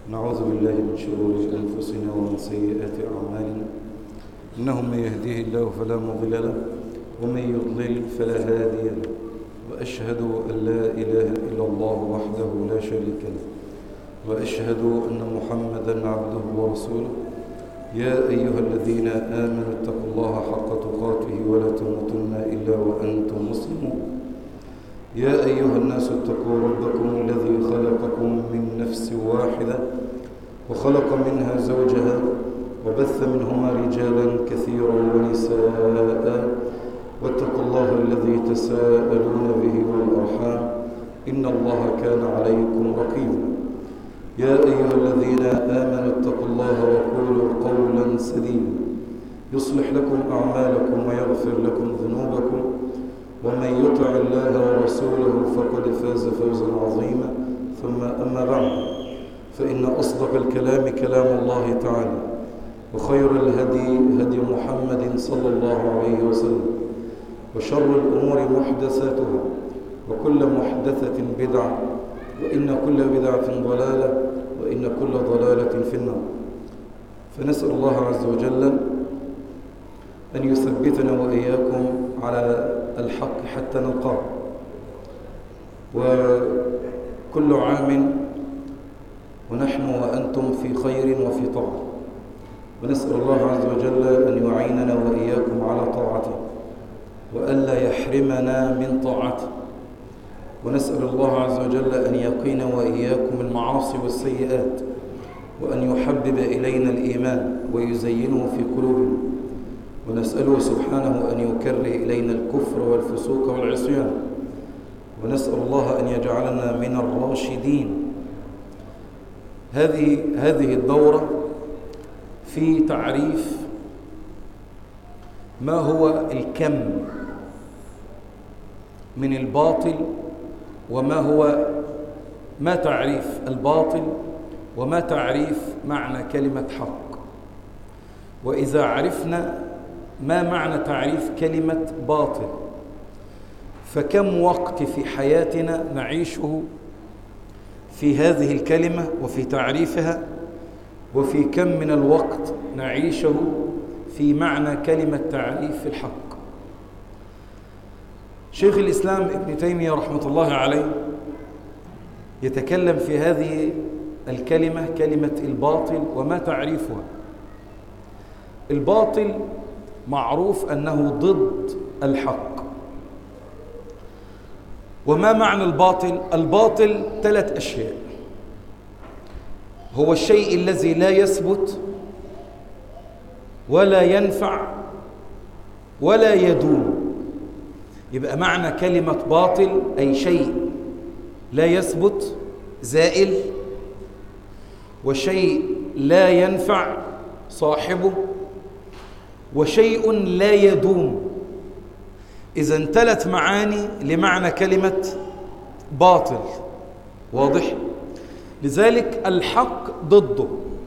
نعوذ بالله من شرور أنفسنا ومن سيئات أعمالنا إنه من يهديه الله فلا مضل له ومن يضلل فلا هادي له وأشهد أن لا إله إلا الله وحده لا شريك له وأشهد أن محمدا عبده ورسوله يا أيها الذين آمنوا اتقوا الله حق تقاته ولا تموتن إلا وأنتم مسلمون يا أيها الناس اتقوا ربكم الذي خلقكم من نفس واحدة وخلق منها زوجها وبث منهما رجالا كثيرا ونساء واتقوا الله الذي تساءلون به والأرحام إن الله كان عليكم رقيبا يا أيها الذين آمنوا اتقوا الله وقولوا قولا سديدا يصلح لكم أعمالكم ويغفر لكم ذنوبكم ومن يطع الله ورسوله فقد فاز فوزا عظيما ثم أما بعد فإن أصدق الكلام كلام الله تعالى وخير الهدي هدي محمد صلى الله عليه وسلم وشر الأمور محدثاتها وكل محدثة بدعة وإن كل بدعة ضلالة وإن كل ضلالة في النار فنسأل الله عز وجل أن يثبتنا وإياكم على الحق حتى نلقاه وكل عام ونحن وأنتم في خير وفي طاعة ونسأل الله عز وجل أن يعيننا وإياكم على طاعته وألا يحرمنا من طاعته ونسأل الله عز وجل أن يقينا وإياكم المعاصي والسيئات وأن يحبب إلينا الإيمان ويزينه في قلوبنا ونسأله سبحانه أن يكره إلينا الكفر والفسوق والعصيان ونسأل الله أن يجعلنا من الراشدين هذه هذه الدورة في تعريف ما هو الكم من الباطل وما هو ما تعريف الباطل وما تعريف معنى كلمة حق وإذا عرفنا ما معنى تعريف كلمة باطل فكم وقت في حياتنا نعيشه في هذه الكلمة وفي تعريفها وفي كم من الوقت نعيشه في معنى كلمة تعريف الحق شيخ الإسلام ابن تيمية رحمة الله عليه يتكلم في هذه الكلمة كلمة الباطل وما تعريفها الباطل معروف أنه ضد الحق وما معنى الباطل؟ الباطل ثلاث أشياء هو الشيء الذي لا يثبت ولا ينفع ولا يدوم يبقى معنى كلمة باطل أي شيء لا يثبت زائل وشيء لا ينفع صاحبه وشيء لا يدوم إذا ثلاث معاني لمعنى كلمة باطل واضح لذلك الحق ضده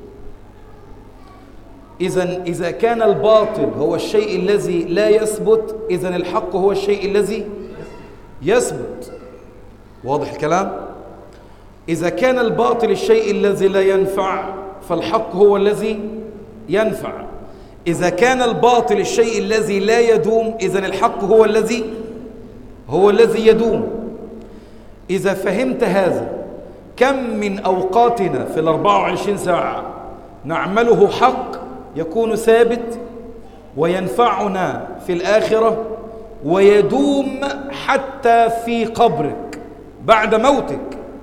إذا إذا كان الباطل هو الشيء الذي لا يثبت إذا الحق هو الشيء الذي يثبت واضح الكلام إذا كان الباطل الشيء الذي لا ينفع فالحق هو الذي ينفع إذا كان الباطل الشيء الذي لا يدوم إذا الحق هو الذي هو الذي يدوم إذا فهمت هذا كم من أوقاتنا في الأربع وعشرين ساعة نعمله حق يكون ثابت وينفعنا في الآخرة ويدوم حتى في قبرك بعد موتك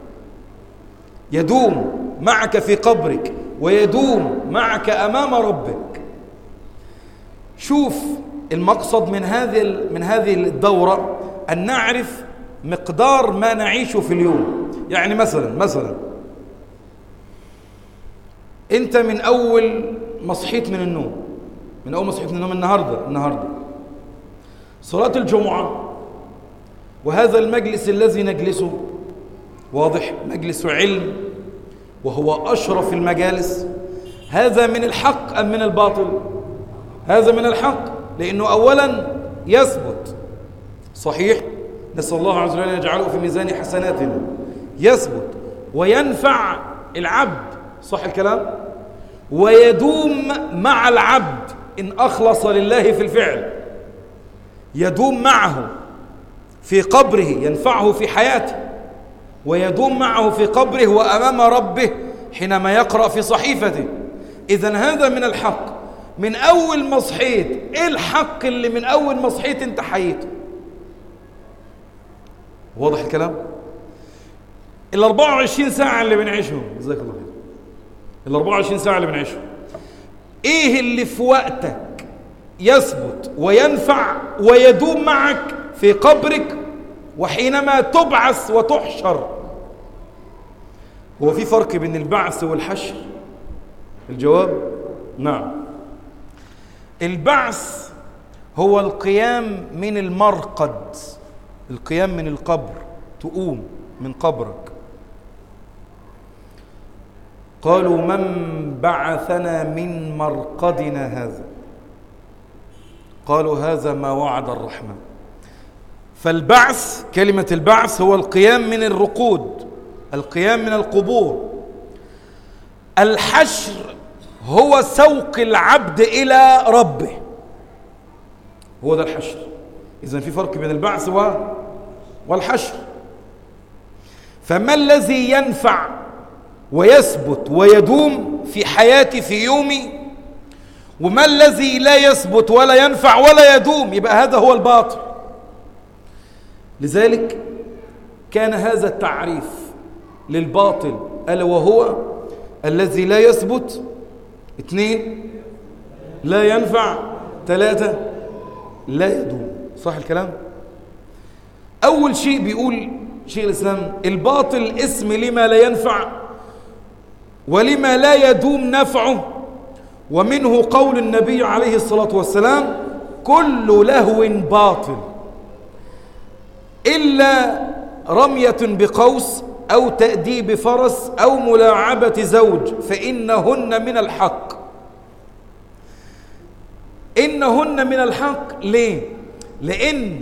يدوم معك في قبرك ويدوم معك أمام ربك شوف المقصد من هذه من هذه الدورة أن نعرف مقدار ما نعيشه في اليوم يعني مثلا مثلا أنت من أول ما صحيت من النوم من أول ما صحيت من النوم النهاردة النهاردة صلاة الجمعة وهذا المجلس الذي نجلسه واضح مجلس علم وهو أشرف المجالس هذا من الحق أم من الباطل هذا من الحق لأنه أولا يثبت صحيح نسأل الله عز وجل أن يجعله في ميزان حسناتنا يثبت وينفع العبد صح الكلام ويدوم مع العبد إن أخلص لله في الفعل يدوم معه في قبره ينفعه في حياته ويدوم معه في قبره وأمام ربه حينما يقرأ في صحيفته إذا هذا من الحق من أول ما صحيت إيه الحق اللي من أول ما صحيت أنت حييته واضح الكلام ال 24 ساعة اللي بنعيشهم جزاك الله خير ال 24 ساعة اللي بنعيشهم ايه اللي في وقتك يثبت وينفع ويدوم معك في قبرك وحينما تبعث وتحشر هو في فرق بين البعث والحشر الجواب نعم البعث هو القيام من المرقد القيام من القبر تقوم من قبرك قالوا من بعثنا من مرقدنا هذا قالوا هذا ما وعد الرحمن فالبعث كلمة البعث هو القيام من الرقود القيام من القبور الحشر هو سوق العبد إلى ربه هو ده الحشر إذا في فرق بين البعث والحشر فما الذي ينفع ويثبت ويدوم في حياتي في يومي وما الذي لا يثبت ولا ينفع ولا يدوم يبقى هذا هو الباطل لذلك كان هذا التعريف للباطل ألا وهو الذي لا يثبت اثنين لا ينفع ثلاثة لا يدوم صح الكلام أول شيء بيقول شيخ الإسلام الباطل اسم لما لا ينفع ولما لا يدوم نفعه ومنه قول النبي عليه الصلاة والسلام كل لهو باطل إلا رمية بقوس أو تأديب فرس أو ملاعبة زوج فإنهن من الحق إنهن من الحق ليه؟ لأن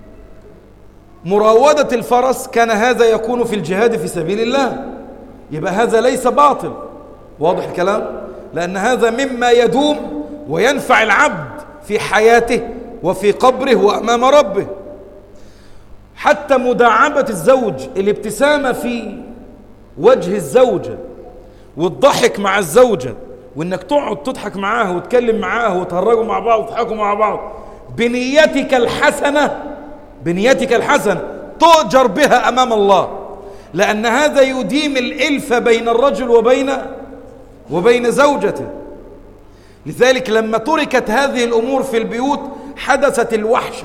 مراودة الفرس كان هذا يكون في الجهاد في سبيل الله يبقى هذا ليس باطل واضح الكلام لأن هذا مما يدوم وينفع العبد في حياته وفي قبره وأمام ربه حتى مداعبة الزوج الابتسامة في وجه الزوجة والضحك مع الزوجة وانك تقعد تضحك معاها وتكلم معاها وتهرجوا مع بعض وتضحكوا مع بعض بنيتك الحسنة بنيتك الحسنة تؤجر بها أمام الله لأن هذا يديم الإلفة بين الرجل وبين وبين زوجته لذلك لما تركت هذه الأمور في البيوت حدثت الوحشة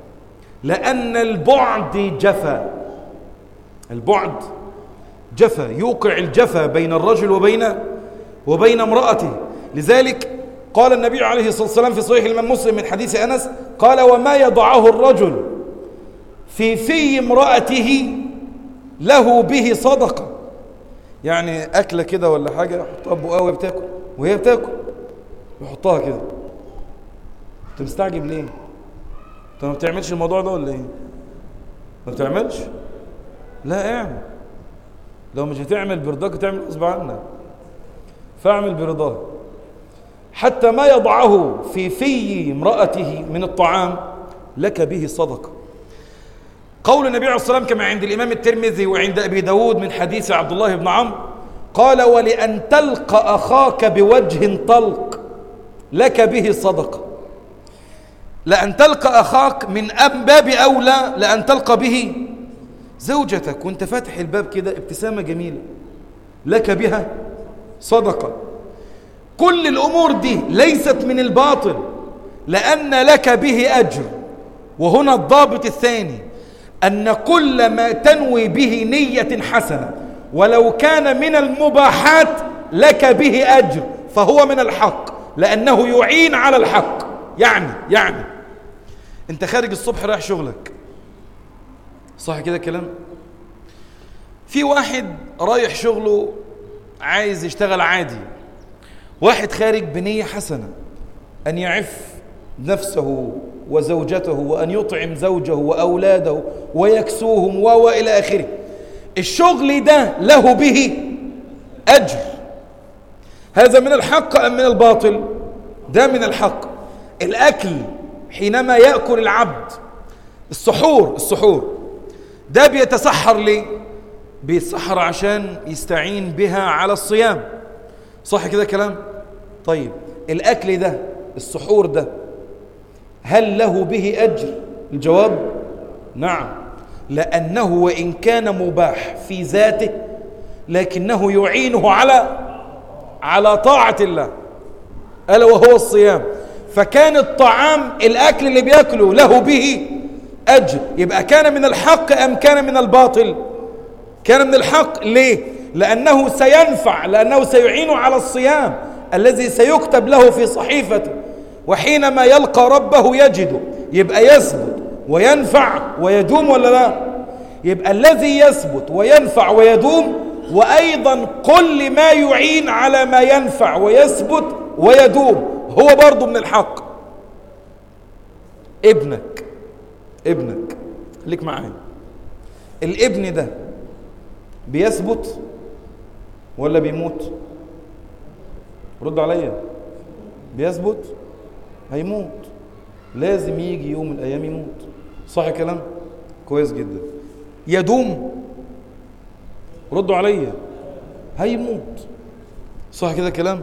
لأن البعد جفا البعد جفا يوقع الجفا بين الرجل وبين وبين امرأته لذلك قال النبي عليه الصلاة والسلام في صحيح الإمام مسلم من حديث أنس قال وما يضعه الرجل في في امرأته له به صدقة يعني أكلة كده ولا حاجة يحطها بقها وهي بتاكل وهي بتاكل يحطها كده أنت مستعجب ليه؟ أنت ما بتعملش الموضوع ده ولا إيه؟ ما بتعملش؟ لا اعمل لو مش هتعمل برضاك تعمل غصب عنك فاعمل برضاه حتى ما يضعه في في امرأته من الطعام لك به صدقه قول النبي عليه الصلاة والسلام كما عند الإمام الترمذي وعند أبي داود من حديث عبد الله بن عمرو قال ولأن تلقى أخاك بوجه طلق لك به صدقة لأن تلقى أخاك من أب باب أولى لأن تلقى به زوجتك وانت فاتح الباب كده ابتسامة جميلة لك بها صدقة كل الأمور دي ليست من الباطل لأن لك به أجر وهنا الضابط الثاني أن كل ما تنوي به نية حسنة ولو كان من المباحات لك به أجر فهو من الحق لأنه يعين على الحق يعني يعني أنت خارج الصبح رايح شغلك صح كده الكلام في واحد رايح شغله عايز يشتغل عادي واحد خارج بنية حسنة أن يعف نفسه وزوجته وأن يطعم زوجه وأولاده ويكسوهم وإلى آخره الشغل ده له به أجر هذا من الحق أم من الباطل ده من الحق الأكل حينما يأكل العبد السحور السحور ده بيتسحر ليه بيتسحر عشان يستعين بها على الصيام صح كده كلام طيب الأكل ده السحور ده هل له به أجر الجواب نعم لأنه وإن كان مباح في ذاته لكنه يعينه على على طاعة الله ألا وهو الصيام فكان الطعام الأكل اللي بيأكله له به أجر يبقى كان من الحق أم كان من الباطل كان من الحق ليه لأنه سينفع لأنه سيعين على الصيام الذي سيكتب له في صحيفته وحينما يلقى ربه يجده يبقى يثبت وينفع ويدوم ولا لا يبقى الذي يثبت وينفع ويدوم وأيضا كل ما يعين على ما ينفع ويثبت ويدوم هو برضه من الحق ابنك ابنك خليك معايا الابن ده بيثبت ولا بيموت رد عليا بيثبت هيموت لازم يجي يوم من الايام يموت صح كلام كويس جدا يدوم ردوا عليا هيموت صح كده كلام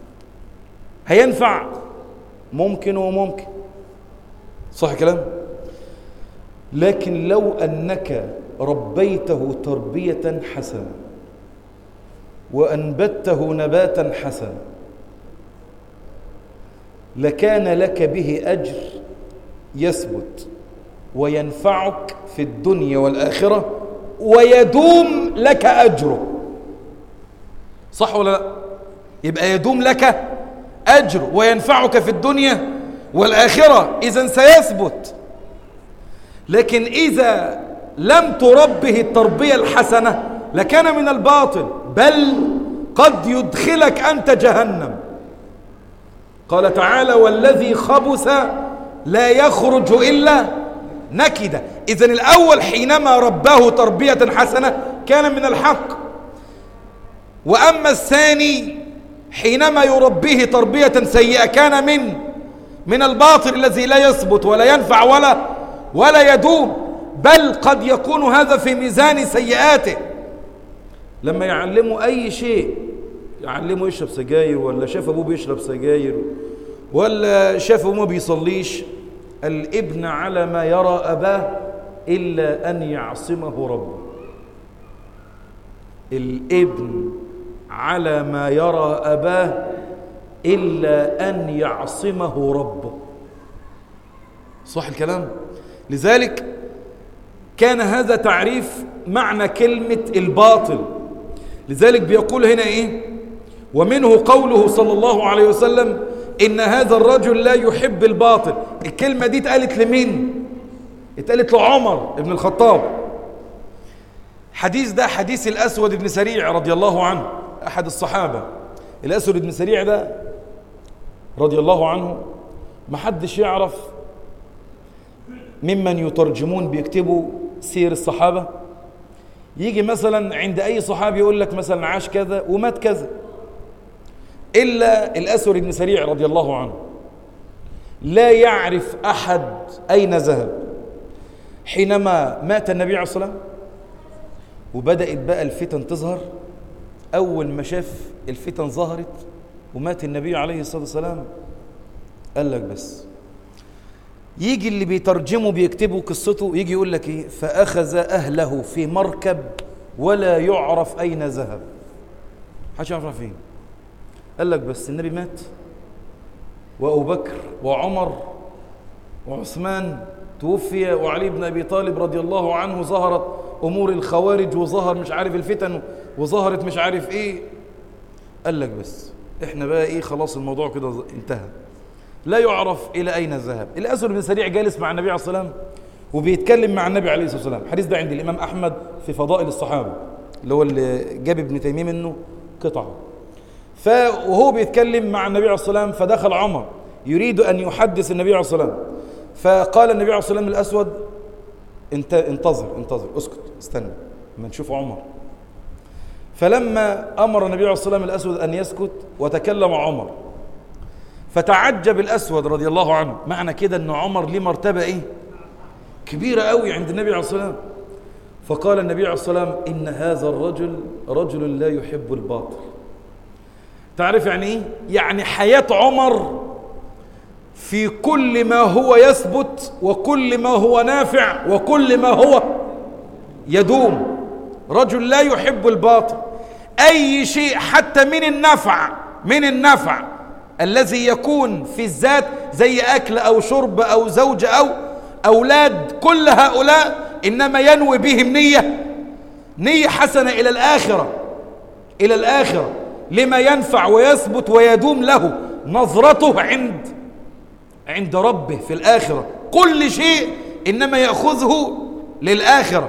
هينفع ممكن وممكن صح كلام لكن لو انك ربيته تربيه حسنه وانبته نباتا حسنا لكان لك به اجر يثبت وينفعك في الدنيا والاخره ويدوم لك اجره صح ولا لا يبقى يدوم لك اجر وينفعك في الدنيا والاخره اذا سيثبت لكن اذا لم تربه التربيه الحسنه لكان من الباطل بل قد يدخلك انت جهنم قال تعالى والذي خبث لا يخرج الا نكدا اذا الاول حينما رباه تربيه حسنه كان من الحق واما الثاني حينما يربيه تربيه سيئه كان من من الباطل الذي لا يثبت ولا ينفع ولا ولا يدوم بل قد يكون هذا في ميزان سيئاته لما يعلمه اي شيء يعلمه يشرب سجاير ولا شاف ابوه بيشرب سجاير ولا شاف ابوه ما بيصليش الابن على ما يرى اباه الا ان يعصمه ربه الابن على ما يرى اباه الا ان يعصمه ربه صح الكلام لذلك كان هذا تعريف معنى كلمه الباطل لذلك بيقول هنا ايه ومنه قوله صلى الله عليه وسلم ان هذا الرجل لا يحب الباطل الكلمه دي اتقالت لمين اتقالت لعمر ابن الخطاب حديث ده حديث الاسود بن سريع رضي الله عنه احد الصحابه الاسود بن سريع ده رضي الله عنه ما حدش يعرف ممن يترجمون بيكتبوا سير الصحابه يجي مثلا عند اي صحابي يقول لك مثلا عاش كذا ومات كذا الا الاسود بن سريع رضي الله عنه لا يعرف احد اين ذهب حينما مات النبي عليه الصلاه والسلام وبدات بقى الفتن تظهر اول ما شاف الفتن ظهرت ومات النبي عليه الصلاه والسلام قال لك بس يجي اللي بيترجموا بيكتبوا قصته يجي يقول لك ايه فاخذ اهله في مركب ولا يعرف اين ذهب محدش يعرف فين قال لك بس النبي مات وابو بكر وعمر وعثمان توفي وعلي بن ابي طالب رضي الله عنه ظهرت امور الخوارج وظهر مش عارف الفتن وظهرت مش عارف ايه قال لك بس احنا بقى ايه خلاص الموضوع كده انتهى لا يعرف الى اين ذهب الاسود بن سريع جالس مع النبي عليه الصلاه والسلام وبيتكلم مع النبي عليه الصلاه والسلام الحديث ده عند الامام احمد في فضائل الصحابه اللي هو اللي جاب ابن تيميه منه قطعه فوهو بيتكلم مع النبي عليه الصلاه والسلام فدخل عمر يريد ان يحدث النبي عليه الصلاه والسلام فقال النبي عليه الصلاه والسلام الاسود انت انتظر انتظر اسكت استنى ما نشوف عمر فلما أمر النبي عليه الصلاة والسلام الأسود أن يسكت وتكلم عمر فتعجب الأسود رضي الله عنه معنى كده أن عمر ليه مرتبة إيه كبيرة قوي عند النبي عليه الصلاة والسلام فقال النبي عليه الصلاة والسلام إن هذا الرجل رجل لا يحب الباطل تعرف يعني إيه؟ يعني حياة عمر في كل ما هو يثبت وكل ما هو نافع وكل ما هو يدوم رجل لا يحب الباطل أي شيء حتى من النفع من النفع الذي يكون في الذات زي أكل أو شرب أو زوج أو أولاد كل هؤلاء إنما ينوي بهم نية نية حسنة إلى الآخرة إلى الآخرة لما ينفع ويثبت ويدوم له نظرته عند عند ربه في الآخرة كل شيء إنما يأخذه للآخرة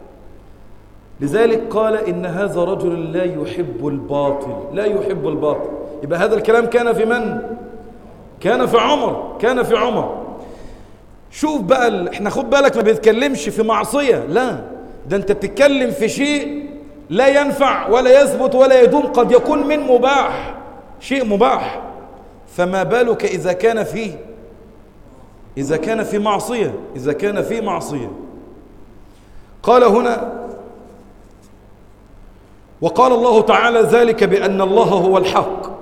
لذلك قال إن هذا رجل لا يحب الباطل لا يحب الباطل يبقى هذا الكلام كان في من؟ كان في عمر كان في عمر شوف بقى ال... احنا خد بالك ما بيتكلمش في معصية لا ده انت بتتكلم في شيء لا ينفع ولا يثبت ولا يدوم قد يكون من مباح شيء مباح فما بالك إذا كان فيه إذا كان في معصية إذا كان في معصية قال هنا وقال الله تعالى ذلك بأن الله هو الحق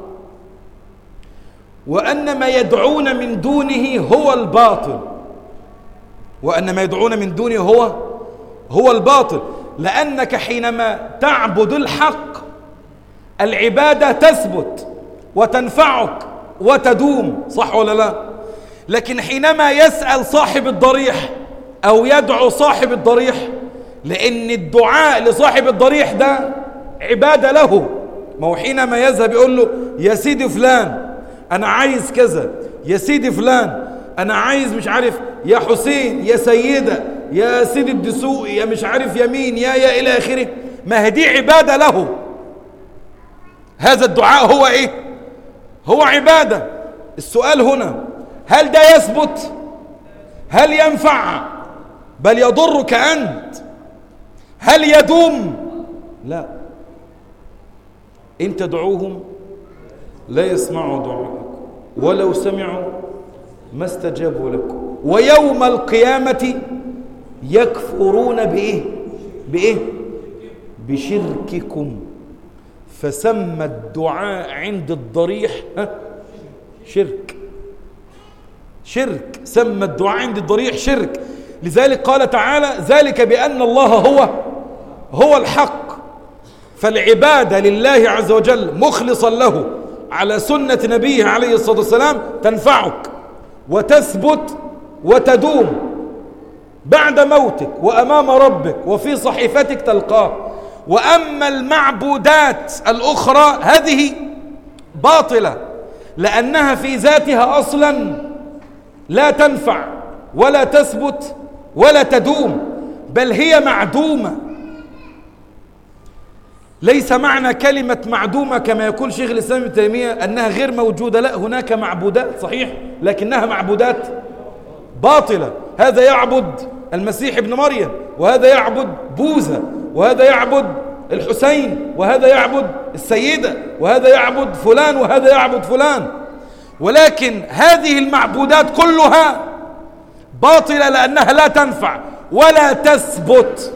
وأن ما يدعون من دونه هو الباطل وأن ما يدعون من دونه هو هو الباطل لأنك حينما تعبد الحق العبادة تثبت وتنفعك وتدوم صح ولا لا لكن حينما يسأل صاحب الضريح أو يدعو صاحب الضريح لأن الدعاء لصاحب الضريح ده عبادة له ما هو حينما يذهب يقول له يا سيدي فلان أنا عايز كذا يا سيدي فلان أنا عايز مش عارف يا حسين يا سيدة يا سيدي الدسوقي يا مش عارف يمين يا يا إلى آخره ما هي دي عبادة له هذا الدعاء هو إيه هو عبادة السؤال هنا هل ده يثبت هل ينفع بل يضرك أنت هل يدوم لا إن تدعوهم لا يسمعوا دعاءكم ولو سمعوا ما استجابوا لكم ويوم القيامة يكفرون بإيه بإيه بشرككم فسمى الدعاء عند الضريح ها شرك شرك سمى الدعاء عند الضريح شرك لذلك قال تعالى ذلك بأن الله هو هو الحق فالعبادة لله عز وجل مخلصا له على سنة نبيه عليه الصلاة والسلام تنفعك وتثبت وتدوم بعد موتك وأمام ربك وفي صحيفتك تلقاه وأما المعبودات الأخرى هذه باطلة لأنها في ذاتها أصلا لا تنفع ولا تثبت ولا تدوم بل هي معدومة ليس معنى كلمة معدومة كما يقول شيخ الإسلام ابن تيمية أنها غير موجودة لا هناك معبودات صحيح لكنها معبودات باطلة هذا يعبد المسيح ابن مريم وهذا يعبد بوذا وهذا يعبد الحسين وهذا يعبد السيدة وهذا يعبد فلان وهذا يعبد فلان ولكن هذه المعبودات كلها باطلة لأنها لا تنفع ولا تثبت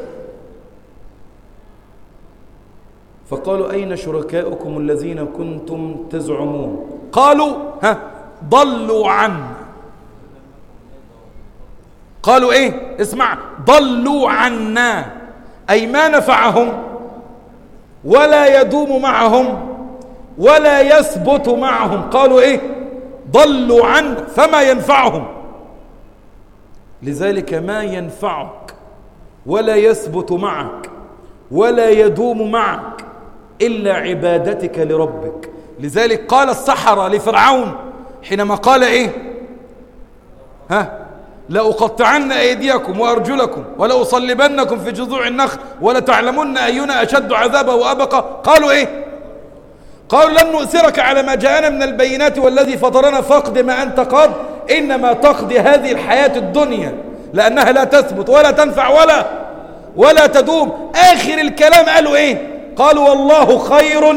فقالوا أين شركاؤكم الذين كنتم تزعمون قالوا ها ضلوا عنا قالوا ايه اسمع ضلوا عنا أي ما نفعهم ولا يدوم معهم ولا يثبت معهم قالوا ايه ضلوا عنا فما ينفعهم لذلك ما ينفعك ولا يثبت معك ولا يدوم معك إلا عبادتك لربك لذلك قال السحرة لفرعون حينما قال إيه ها لأقطعن أيديكم وأرجلكم ولأصلبنكم في جذوع النخل ولتعلمن أينا أشد عذابا وأبقى قالوا إيه قالوا لن نؤثرك على ما جاءنا من البينات والذي فطرنا فاقد ما أنت قاض إنما تقضي هذه الحياة الدنيا لأنها لا تثبت ولا تنفع ولا ولا تدوم آخر الكلام قالوا إيه قالوا والله خير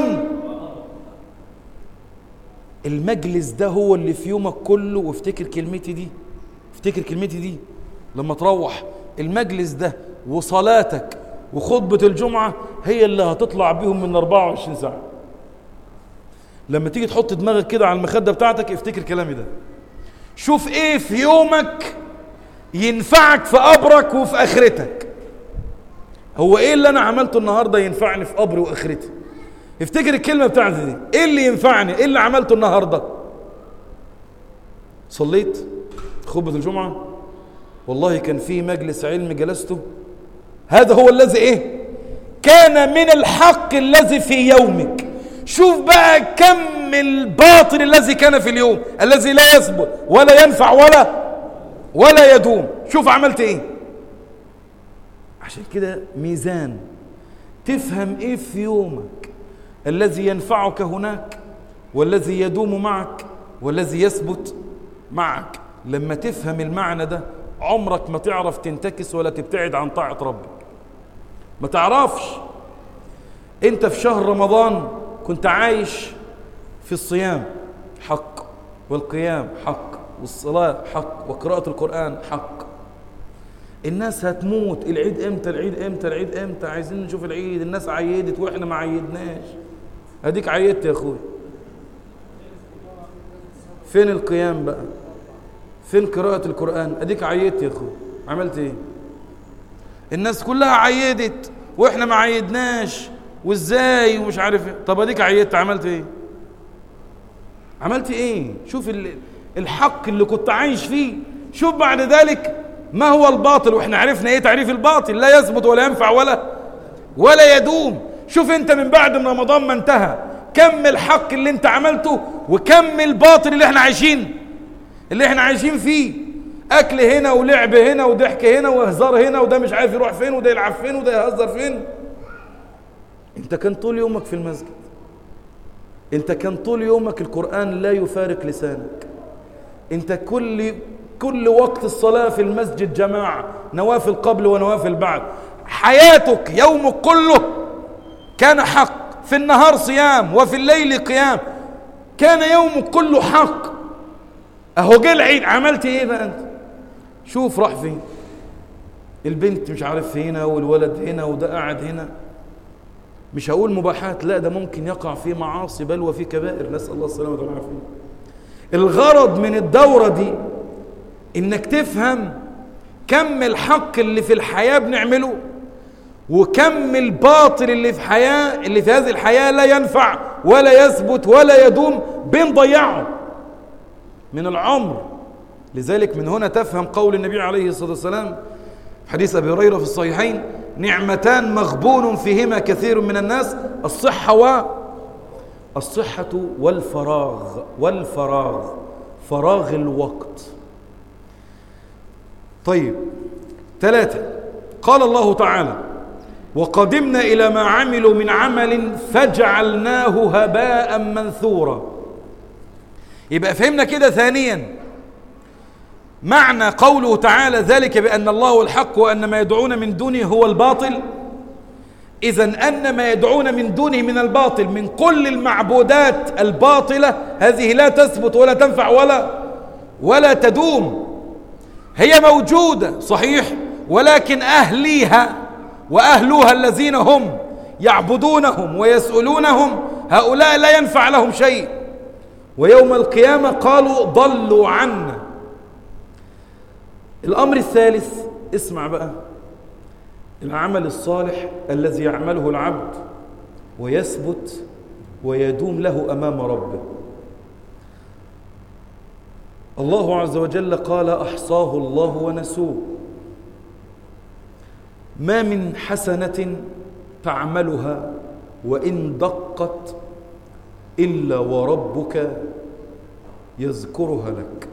المجلس ده هو اللي في يومك كله وافتكر كلمتي دي افتكر كلمتي دي لما تروح المجلس ده وصلاتك وخطبة الجمعة هي اللي هتطلع بيهم من 24 ساعة لما تيجي تحط دماغك كده على المخدة بتاعتك افتكر كلامي ده شوف ايه في يومك ينفعك في قبرك وفي اخرتك هو ايه اللي انا عملته النهارده ينفعني في قبري واخرتي افتكر الكلمه بتاعتي دي ايه اللي ينفعني ايه اللي عملته النهارده صليت خطبه الجمعه والله كان في مجلس علم جلسته هذا هو الذي ايه كان من الحق الذي في يومك شوف بقى كم الباطل الذي كان في اليوم الذي لا يثبت ولا ينفع ولا ولا يدوم شوف عملت ايه عشان كده ميزان تفهم ايه في يومك الذي ينفعك هناك والذي يدوم معك والذي يثبت معك لما تفهم المعنى ده عمرك ما تعرف تنتكس ولا تبتعد عن طاعة ربك ما تعرفش انت في شهر رمضان كنت عايش في الصيام حق والقيام حق والصلاة حق وقراءة القرآن حق الناس هتموت العيد امتى العيد امتى العيد امتى عايزين نشوف العيد الناس عيدت واحنا ما عيدناش اديك عيدت يا اخوي فين القيام بقى فين قراءة القرآن اديك عيدت يا اخوي عملت ايه الناس كلها عيدت واحنا ما عيدناش وازاي ومش عارف ايه طب اديك عيدت عملت ايه عملت ايه شوف الحق اللي كنت عايش فيه شوف بعد ذلك ما هو الباطل واحنا عرفنا ايه تعريف الباطل لا يثبت ولا ينفع ولا ولا يدوم شوف انت من بعد ما رمضان ما انتهى كم الحق اللي انت عملته وكم الباطل اللي احنا عايشين اللي احنا عايشين فيه اكل هنا ولعب هنا وضحك هنا وهزار هنا وده مش عارف يروح فين وده يلعب فين وده يهزر فين انت كان طول يومك في المسجد انت كان طول يومك القرآن لا يفارق لسانك انت كل كل وقت الصلاة في المسجد جماعة نوافل قبل ونوافل بعد حياتك يومك كله كان حق في النهار صيام وفي الليل قيام كان يومك كله حق اهو جه العيد عملت ايه بقى انت شوف راح فين البنت مش عارف هنا والولد هنا وده قاعد هنا مش هقول مباحات لا ده ممكن يقع في معاصي بل وفي كبائر نسأل الله السلامة والعافية الغرض من الدورة دي انك تفهم كم الحق اللي في الحياة بنعمله وكم الباطل اللي في حياة اللي في هذه الحياة لا ينفع ولا يثبت ولا يدوم بنضيعه من العمر لذلك من هنا تفهم قول النبي عليه الصلاة والسلام حديث أبي هريرة في الصحيحين نعمتان مغبون فيهما كثير من الناس الصحة و الصحة والفراغ والفراغ فراغ الوقت طيب ثلاثة قال الله تعالى وقدمنا إلى ما عملوا من عمل فجعلناه هباء منثورا يبقى فهمنا كده ثانيا معنى قوله تعالى ذلك بأن الله هو الحق وأن ما يدعون من دونه هو الباطل إذا أن ما يدعون من دونه من الباطل من كل المعبودات الباطلة هذه لا تثبت ولا تنفع ولا ولا تدوم هي موجودة صحيح ولكن أهليها وأهلها الذين هم يعبدونهم ويسألونهم هؤلاء لا ينفع لهم شيء ويوم القيامة قالوا ضلوا عنا الأمر الثالث اسمع بقى العمل الصالح الذي يعمله العبد ويثبت ويدوم له أمام ربه الله عز وجل قال أحصاه الله ونسوه ما من حسنة تعملها وإن دقت إلا وربك يذكرها لك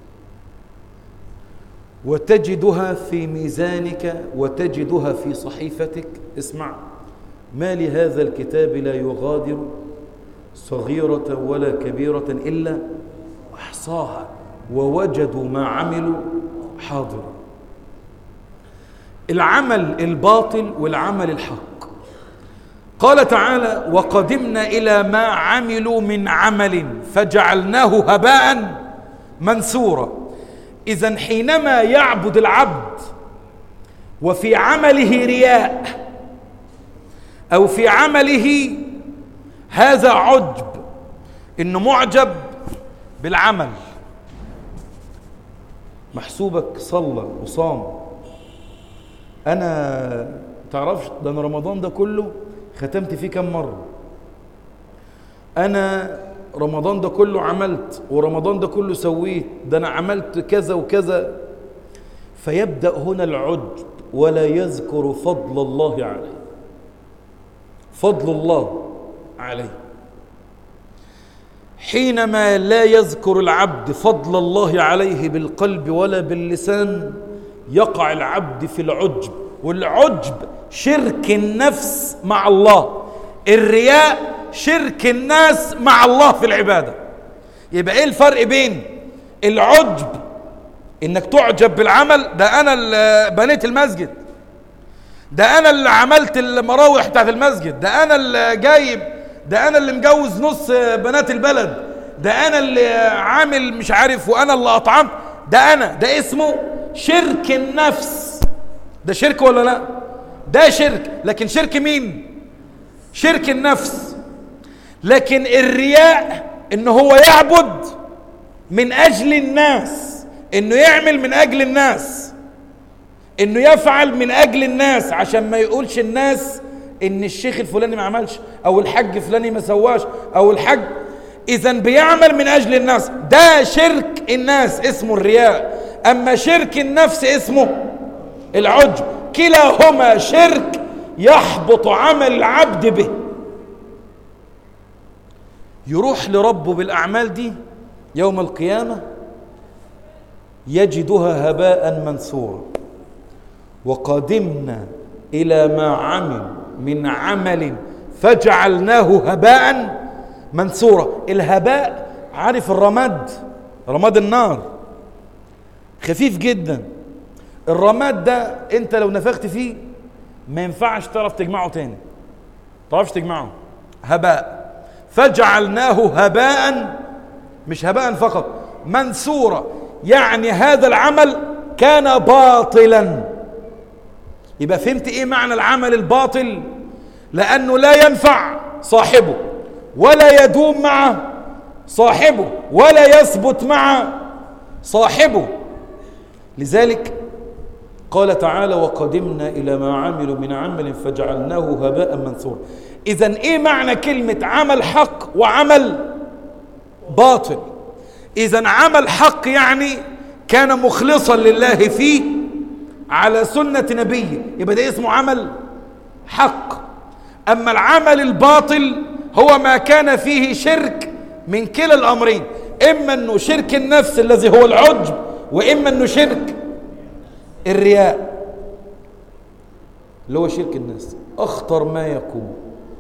وتجدها في ميزانك وتجدها في صحيفتك اسمع ما لهذا الكتاب لا يغادر صغيرة ولا كبيرة إلا أحصاها ووجدوا ما عملوا حاضرا العمل الباطل والعمل الحق قال تعالى وقدمنا إلى ما عملوا من عمل فجعلناه هباء منثورا إذا حينما يعبد العبد وفي عمله رياء أو في عمله هذا عجب إنه معجب بالعمل محسوبك صلى وصام أنا تعرفش ده أنا رمضان ده كله ختمت فيه كم مرة أنا رمضان ده كله عملت ورمضان ده كله سويت ده أنا عملت كذا وكذا فيبدأ هنا العجب ولا يذكر فضل الله عليه فضل الله عليه حينما لا يذكر العبد فضل الله عليه بالقلب ولا باللسان يقع العبد في العجب والعجب شرك النفس مع الله الرياء شرك الناس مع الله في العبادة يبقى ايه الفرق بين العجب انك تعجب بالعمل ده انا اللي بنيت المسجد ده انا اللي عملت المراوح بتاعت المسجد ده انا اللي جايب ده انا اللي مجوز نص بنات البلد ده انا اللي عامل مش عارف وانا اللي اطعمت ده انا ده اسمه شرك النفس ده شرك ولا لا ده شرك لكن شرك مين شرك النفس لكن الرياء ان هو يعبد من اجل الناس انه يعمل من اجل الناس انه يفعل من اجل الناس عشان ما يقولش الناس ان الشيخ الفلاني ما عملش او الحج فلاني ما سواش او الحج اذا بيعمل من اجل الناس ده شرك الناس اسمه الرياء اما شرك النفس اسمه العجب كلاهما شرك يحبط عمل العبد به يروح لربه بالاعمال دي يوم القيامه يجدها هباء منثورا وقدمنا الى ما عمل من عمل فجعلناه هباء منثورا الهباء عارف الرماد رماد النار خفيف جدا الرماد ده انت لو نفخت فيه ما ينفعش تعرف تجمعه تاني تعرفش تجمعه هباء فجعلناه هباء مش هباء فقط منثورا يعني هذا العمل كان باطلا يبقى فهمت ايه معنى العمل الباطل لانه لا ينفع صاحبه ولا يدوم مع صاحبه ولا يثبت مع صاحبه لذلك قال تعالى وقدمنا الى ما عملوا من عمل فجعلناه هباء منثورا اذا ايه معنى كلمه عمل حق وعمل باطل اذا عمل حق يعني كان مخلصا لله فيه على سنه نبيه يبقى ده اسمه عمل حق اما العمل الباطل هو ما كان فيه شرك من كلا الامرين اما انه شرك النفس الذي هو العجب واما انه شرك الرياء اللي هو شرك الناس اخطر ما يكون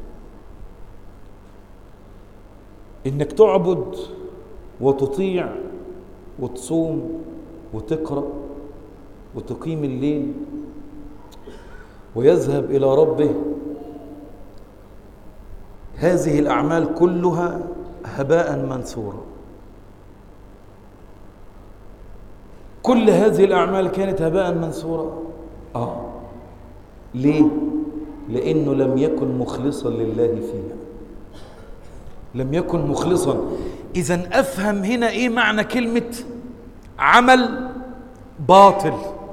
انك تعبد وتطيع وتصوم وتقرا وتقيم الليل ويذهب الى ربه هذه الاعمال كلها هباء منثورا كل هذه الاعمال كانت هباء منثورا اه ليه لانه لم يكن مخلصا لله فيها لم يكن مخلصا اذا افهم هنا ايه معنى كلمه عمل باطل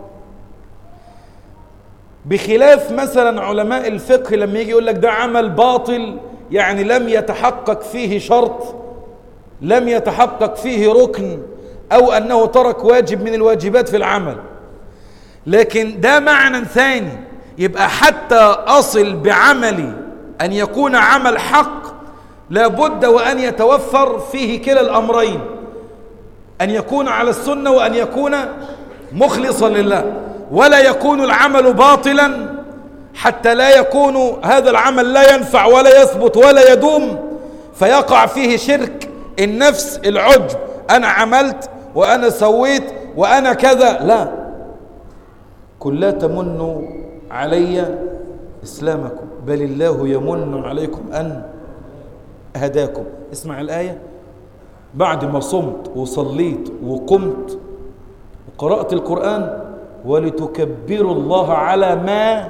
بخلاف مثلا علماء الفقه لما يجي يقول لك ده عمل باطل يعني لم يتحقق فيه شرط لم يتحقق فيه ركن او انه ترك واجب من الواجبات في العمل لكن ده معنى ثاني يبقى حتى اصل بعملي ان يكون عمل حق لابد وان يتوفر فيه كلا الامرين ان يكون على السنه وان يكون مخلصا لله ولا يكون العمل باطلا حتى لا يكون هذا العمل لا ينفع ولا يثبت ولا يدوم فيقع فيه شرك النفس العجب انا عملت وانا سويت وانا كذا لا قل لا تمنوا علي اسلامكم بل الله يمن عليكم أن هداكم اسمع الآية بعد ما صمت وصليت وقمت وقرأت القرآن ولتكبروا الله على ما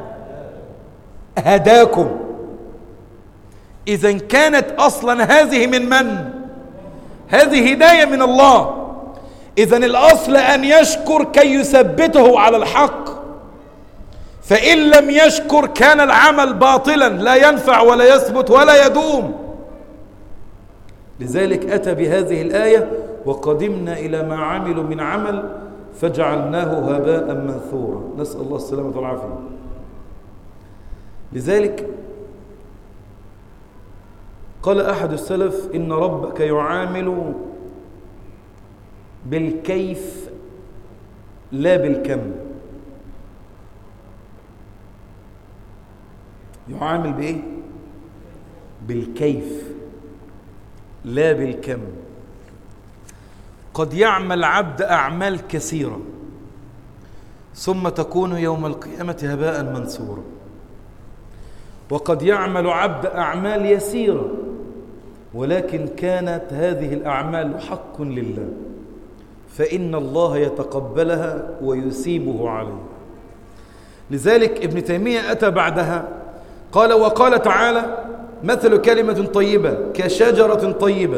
هداكم إذا كانت أصلا هذه من من؟ هذه هداية من الله إذا الأصل أن يشكر كي يثبته على الحق فإن لم يشكر كان العمل باطلا لا ينفع ولا يثبت ولا يدوم لذلك أتى بهذه الآية وقدمنا إلى ما عملوا من عمل فجعلناه هباء منثورا نسأل الله السلامة والعافية لذلك قال أحد السلف إن ربك يعامل بالكيف لا بالكم يعامل بإيه؟ بالكيف لا بالكم قد يعمل عبد أعمال كثيرة ثم تكون يوم القيامة هباء منثورا وقد يعمل عبد أعمال يسيرة ولكن كانت هذه الأعمال حق لله فإن الله يتقبلها ويثيبه عليه لذلك ابن تيمية أتى بعدها قال وقال تعالى مثل كلمة طيبة كشجرة طيبة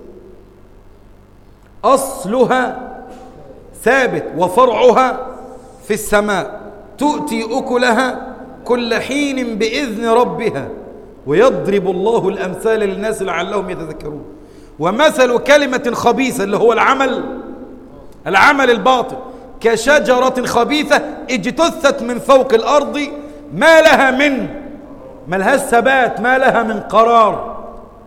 أصلها ثابت وفرعها في السماء تؤتي أكلها كل حين بإذن ربها ويضرب الله الأمثال للناس لعلهم يتذكرون ومثل كلمة خبيثة اللي هو العمل العمل الباطل كشجرة خبيثة اجتثت من فوق الأرض ما لها من ما لها ثبات ما لها من قرار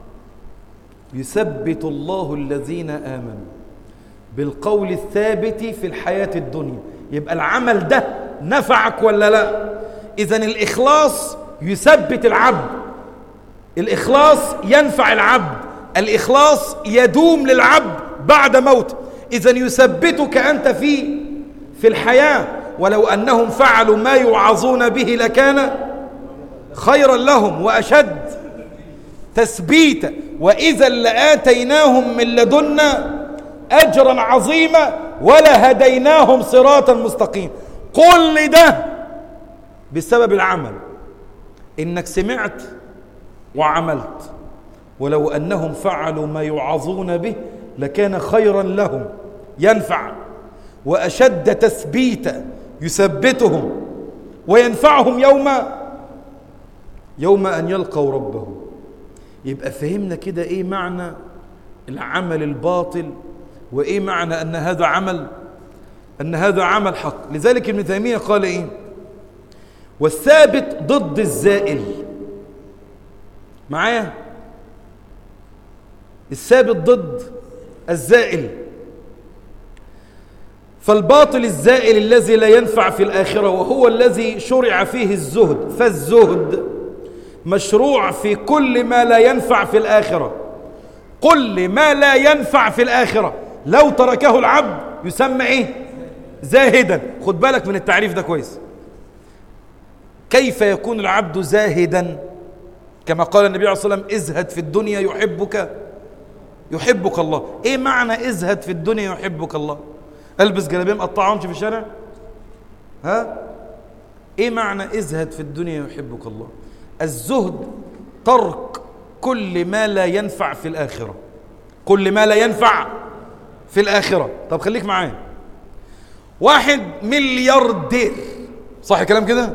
يثبت الله الذين آمنوا بالقول الثابت في الحياة الدنيا يبقى العمل ده نفعك ولا لا إذا الإخلاص يثبت العبد الإخلاص ينفع العبد الإخلاص يدوم للعبد بعد موت إذا يثبتك أنت في في الحياة ولو أنهم فعلوا ما يوعظون به لكان خيرا لهم وأشد تثبيتا وإذا لآتيناهم من لدنا أجرا عظيما ولا هديناهم صراطا مستقيم كل ده بسبب العمل إنك سمعت وعملت ولو أنهم فعلوا ما يعظون به لكان خيرا لهم ينفع وأشد تثبيتا يثبتهم وينفعهم يوم يوم أن يلقوا ربهم يبقى فهمنا كده إيه معنى العمل الباطل وإيه معنى أن هذا عمل أن هذا عمل حق لذلك ابن تيمية قال إيه والثابت ضد الزائل معايا الثابت ضد الزائل فالباطل الزائل الذي لا ينفع في الآخرة وهو الذي شرع فيه الزهد فالزهد مشروع في كل ما لا ينفع في الآخرة كل ما لا ينفع في الآخرة لو تركه العبد يسمى إيه زاهدا خد بالك من التعريف ده كويس كيف يكون العبد زاهدا كما قال النبي عليه الصلاة والسلام ازهد في الدنيا يحبك يحبك الله ايه معنى ازهد في الدنيا يحبك الله البس جلابيه مقطعه وامشي في الشارع ها ايه معنى ازهد في الدنيا يحبك الله الزهد ترك كل ما لا ينفع في الآخرة كل ما لا ينفع في الآخرة طب خليك معايا واحد ملياردير صح كلام كده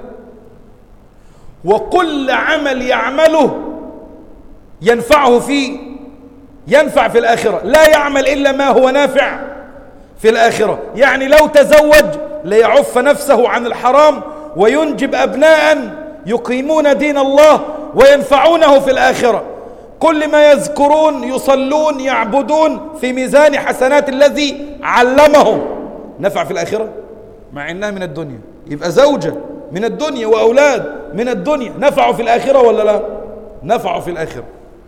وكل عمل يعمله ينفعه في ينفع في الآخرة لا يعمل إلا ما هو نافع في الآخرة يعني لو تزوج ليعف نفسه عن الحرام وينجب أبناء يقيمون دين الله وينفعونه في الآخرة كل ما يذكرون يصلون يعبدون في ميزان حسنات الذي علمهم نفع في الآخرة مع إنها من الدنيا يبقى زوجة من الدنيا وأولاد من الدنيا نفعوا في الآخرة ولا لا نفعوا في الآخرة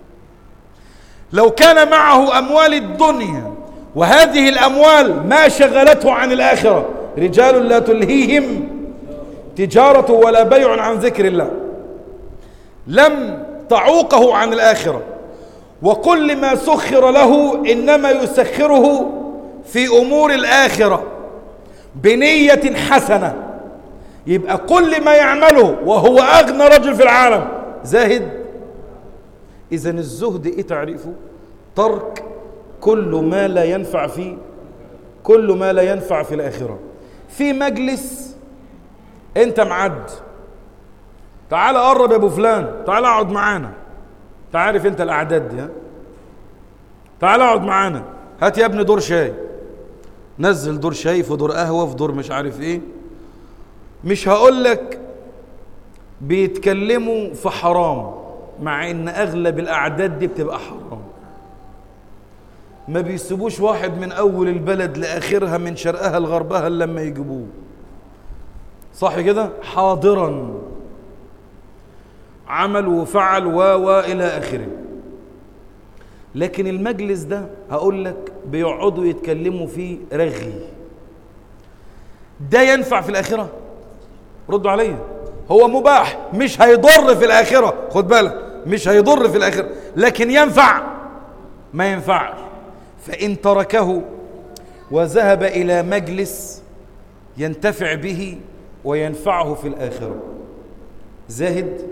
لو كان معه أموال الدنيا وهذه الأموال ما شغلته عن الآخرة رجال لا تلهيهم تجارة ولا بيع عن ذكر الله لم تعوقه عن الآخرة وكل ما سخر له إنما يسخره في أمور الآخرة بنية حسنة يبقى كل ما يعمله وهو أغنى رجل في العالم زاهد إذا الزهد إيه تعريفه ترك كل ما لا ينفع فيه كل ما لا ينفع في الآخرة في مجلس أنت معد تعال قرب يا أبو فلان تعال اقعد معانا تعرف أنت الأعداد دي ها تعال اقعد معانا هات يا ابني دور شاي نزل دور شاي في دور قهوة في دور مش عارف ايه مش هقول لك بيتكلموا في حرام مع ان اغلب الاعداد دي بتبقى حرام ما بيسيبوش واحد من اول البلد لاخرها من شرقها لغربها الا لما يجيبوه صح كده حاضرا عمل وفعل و و الى اخره لكن المجلس ده هقول لك بيقعدوا يتكلموا فيه رغي ده ينفع في الاخره ردوا عليا هو مباح مش هيضر في الاخره خد بالك مش هيضر في الاخره لكن ينفع ما ينفعش فان تركه وذهب الى مجلس ينتفع به وينفعه في الاخره زاهد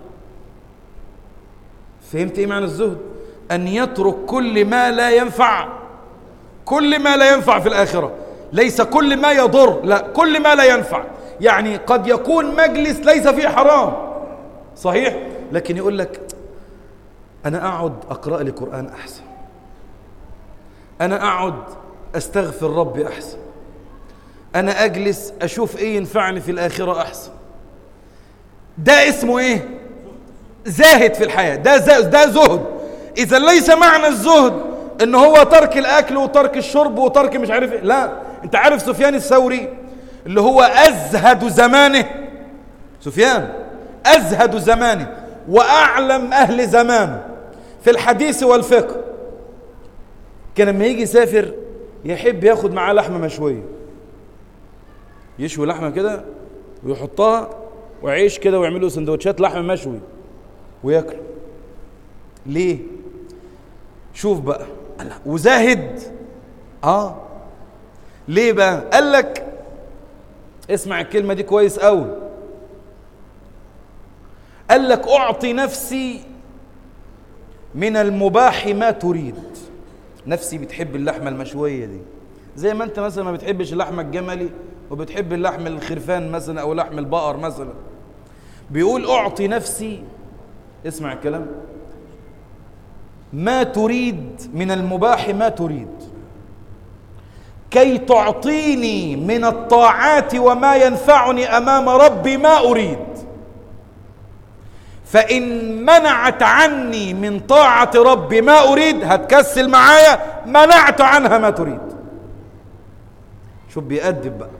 فهمت ايه معنى الزهد ان يترك كل ما لا ينفع كل ما لا ينفع في الاخره ليس كل ما يضر لا كل ما لا ينفع يعني قد يكون مجلس ليس فيه حرام صحيح لكن يقول لك انا اقعد اقرا لي قران احسن انا اقعد استغفر ربي احسن انا اجلس اشوف ايه ينفعني في الاخره احسن ده اسمه ايه زاهد في الحياه ده زهد ده زهد اذا ليس معنى الزهد ان هو ترك الاكل وترك الشرب وترك مش عارف ايه لا انت عارف سفيان الثوري اللي هو ازهد زمانه سفيان ازهد زمانه واعلم اهل زمانه في الحديث والفقه كان لما يجي يسافر يحب ياخد معاه لحمه مشويه يشوي لحمه كده ويحطها وعيش كده ويعملوا سندوتشات لحمه مشوي وياكلوا ليه شوف بقى وزاهد اه ليه بقى قال لك اسمع الكلمه دي كويس قوي قال لك اعطي نفسي من المباح ما تريد نفسي بتحب اللحمه المشويه دي زي ما انت مثلا ما بتحبش اللحمه الجملي وبتحب اللحم الخرفان مثلا او لحم البقر مثلا بيقول اعطي نفسي اسمع الكلام ما تريد من المباح ما تريد كي تعطيني من الطاعات وما ينفعني امام ربي ما اريد فان منعت عني من طاعه ربي ما اريد هتكسل معايا منعت عنها ما تريد شوف بيأدب بقى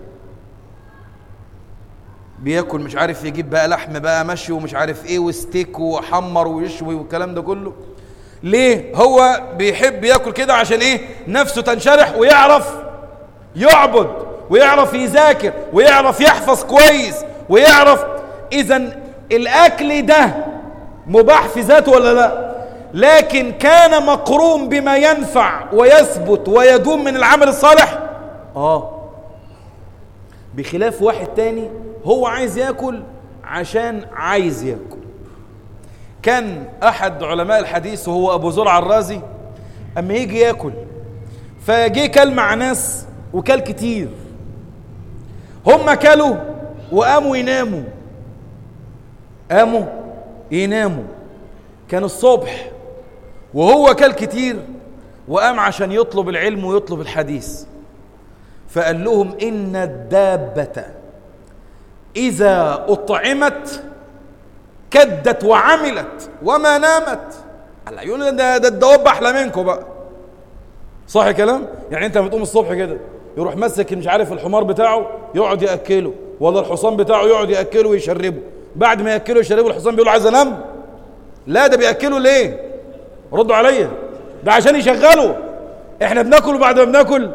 بياكل مش عارف يجيب بقى لحم بقى مشي ومش عارف ايه وستيك وحمر ويشوي والكلام ده كله ليه هو بيحب ياكل كده عشان ايه نفسه تنشرح ويعرف يعبد ويعرف يذاكر ويعرف يحفظ كويس ويعرف اذا الاكل ده مباح في ذاته ولا لا لكن كان مقرون بما ينفع ويثبت ويدوم من العمل الصالح اه بخلاف واحد تاني هو عايز ياكل عشان عايز ياكل كان احد علماء الحديث وهو ابو زرع الرازي اما يجي ياكل فجه كل مع ناس وكل كتير هم كلوا وقاموا يناموا قاموا يناموا كان الصبح وهو كل كتير وقام عشان يطلب العلم ويطلب الحديث فقال لهم إن الدابة إذا أطعمت كدت وعملت وما نامت قال يقول ده, ده الدواب أحلى منكم بقى صح كلام يعني أنت بتقوم الصبح كده يروح مسك مش عارف الحمار بتاعه يقعد يأكله ولا الحصان بتاعه يقعد يأكله ويشربه بعد ما يأكله ويشربه الحصان بيقول عايز أنام لا ده بيأكله ليه ردوا عليا ده عشان يشغله احنا بناكل وبعد ما بناكل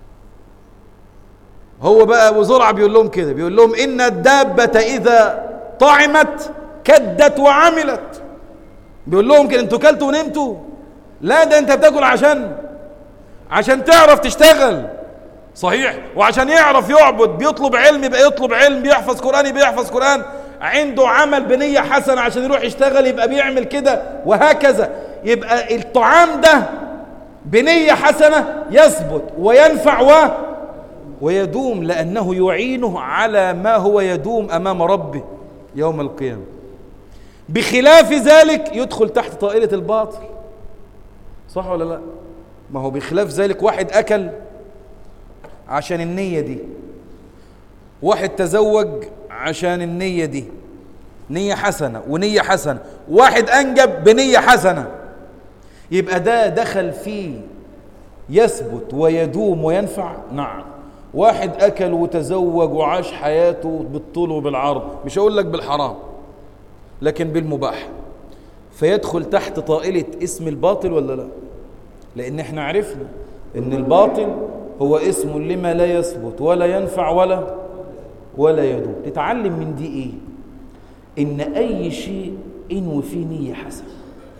هو بقى ابو زرعه بيقول لهم كده بيقول لهم ان الدابه اذا طعمت كدت وعملت بيقول لهم كده انتوا كلتوا ونمتوا لا ده انت بتاكل عشان عشان تعرف تشتغل صحيح وعشان يعرف يعبد بيطلب علم يبقى يطلب علم بيحفظ قرآن يبقى يحفظ قرآن عنده عمل بنية حسنة عشان يروح يشتغل يبقى بيعمل كده وهكذا يبقى الطعام ده بنية حسنة يثبت وينفع و ويدوم لأنه يعينه على ما هو يدوم أمام ربه يوم القيامة بخلاف ذلك يدخل تحت طائلة الباطل صح ولا لا ما هو بخلاف ذلك واحد أكل عشان النية دي واحد تزوج عشان النية دي نية حسنة ونية حسنة واحد أنجب بنية حسنة يبقى ده دخل فيه يثبت ويدوم وينفع نعم واحد أكل وتزوج وعاش حياته بالطول وبالعرض مش هقول لك بالحرام لكن بالمباح فيدخل تحت طائلة اسم الباطل ولا لا لأن احنا عرفنا ان الباطل هو اسم لما لا يثبت ولا ينفع ولا ولا يدوم تتعلم من دي ايه ان اي شيء انوي فيه نية حسنة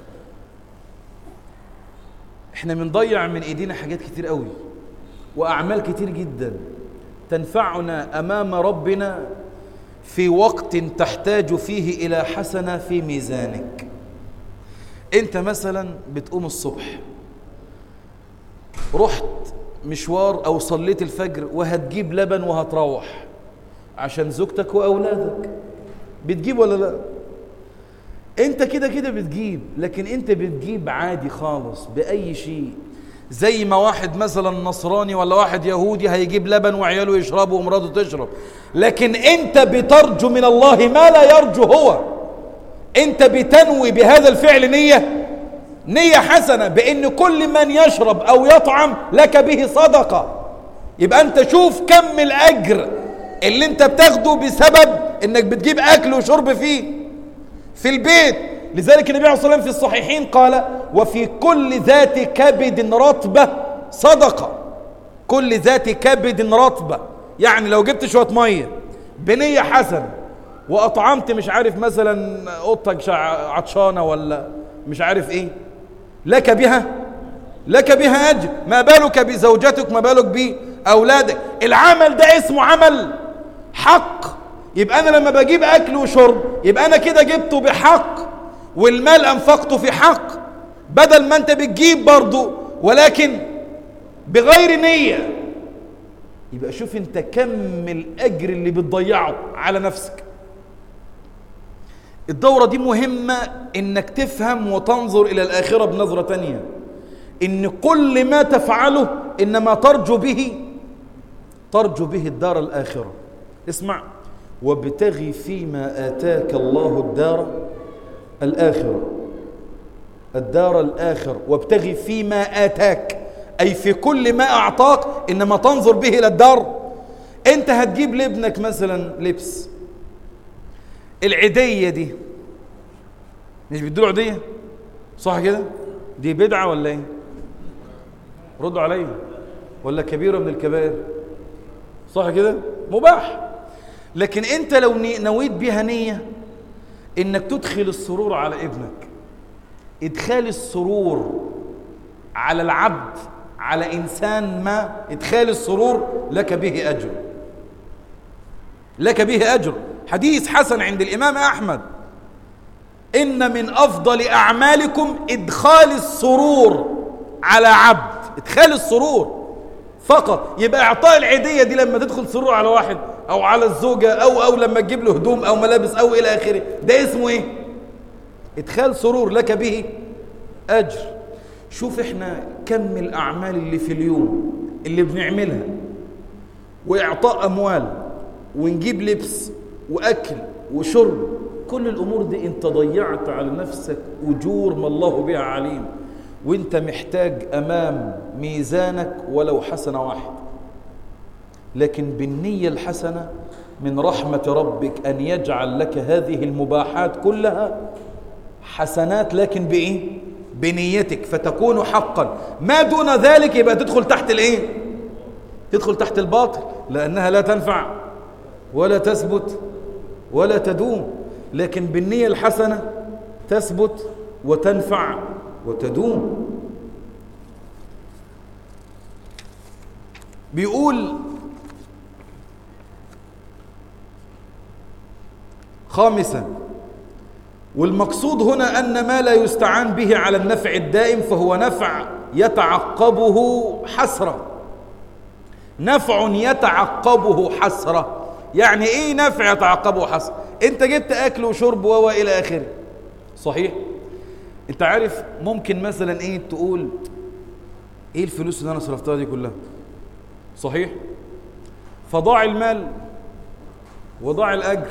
احنا بنضيع من ايدينا حاجات كتير قوي واعمال كتير جدا تنفعنا امام ربنا في وقت تحتاج فيه الى حسنه في ميزانك انت مثلا بتقوم الصبح رحت مشوار او صليت الفجر وهتجيب لبن وهتروح عشان زوجتك واولادك بتجيب ولا لا انت كده كده بتجيب لكن انت بتجيب عادي خالص باي شيء زي ما واحد مثلا نصراني ولا واحد يهودي هيجيب لبن وعياله يشربوا ومراته تشرب لكن انت بترجو من الله ما لا يرجو هو انت بتنوي بهذا الفعل نية نية حسنة بان كل من يشرب او يطعم لك به صدقة يبقى انت شوف كم الاجر اللي انت بتاخده بسبب انك بتجيب اكل وشرب فيه في البيت لذلك النبي عليه الصلاة والسلام في الصحيحين قال وفي كل ذات كبد رطبة صدقة كل ذات كبد رطبة يعني لو جبت شوية مية بنية حسنة وأطعمت مش عارف مثلا قطك عطشانة ولا مش عارف ايه لك بها لك بها أجر ما بالك بزوجتك ما بالك بأولادك العمل ده اسمه عمل حق يبقى أنا لما بجيب أكل وشرب يبقى أنا كده جبته بحق والمال أنفقته في حق بدل ما أنت بتجيب برضه ولكن بغير نية يبقى شوف أنت كم الأجر اللي بتضيعه على نفسك الدورة دي مهمة إنك تفهم وتنظر إلى الآخرة بنظرة تانية إن كل ما تفعله إنما ترجو به ترجو به الدار الآخرة اسمع وابتغي فيما آتاك الله الدار الآخرة الدار الآخرة وابتغي فيما آتاك أي في كل ما أعطاك إنما تنظر به إلى الدار أنت هتجيب لابنك مثلا لبس العيدية دي مش بيدوا عيدية صح كده دي بدعة ولا ايه ردوا عليا ولا كبيرة من الكبائر صح كده مباح لكن انت لو نويت بها نية انك تدخل السرور على ابنك ادخال السرور على العبد على انسان ما ادخال السرور لك به اجر لك به اجر حديث حسن عند الامام احمد ان من افضل اعمالكم ادخال السرور على عبد ادخال السرور فقط يبقى اعطاء العيديه دي لما تدخل سرور على واحد او على الزوجه او او لما تجيب له هدوم او ملابس او الى اخره ده اسمه ايه ادخال سرور لك به اجر شوف احنا كم الاعمال اللي في اليوم اللي بنعملها واعطاء اموال ونجيب لبس واكل وشرب كل الامور دي انت ضيعت على نفسك اجور ما الله بها عليم وانت محتاج امام ميزانك ولو حسنه واحده لكن بالنيه الحسنه من رحمه ربك ان يجعل لك هذه المباحات كلها حسنات لكن بايه بنيتك فتكون حقا ما دون ذلك يبقى تدخل تحت الايه تدخل تحت الباطل لانها لا تنفع ولا تثبت ولا تدوم لكن بالنية الحسنة تثبت وتنفع وتدوم بيقول خامسا والمقصود هنا أن ما لا يستعان به على النفع الدائم فهو نفع يتعقبه حسرة نفع يتعقبه حسرة يعني ايه نفع يتعقبه حسرة انت جبت اكل وشرب و الى اخره صحيح انت عارف ممكن مثلا ايه تقول ايه الفلوس اللي انا صرفتها دي كلها صحيح فضاع المال وضاع الاجر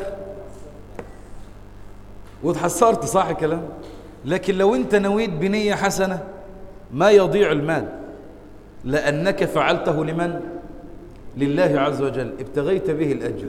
واتحسرت صح الكلام لكن لو انت نويت بنية حسنة ما يضيع المال لأنك فعلته لمن؟ لله عز وجل ابتغيت به الأجر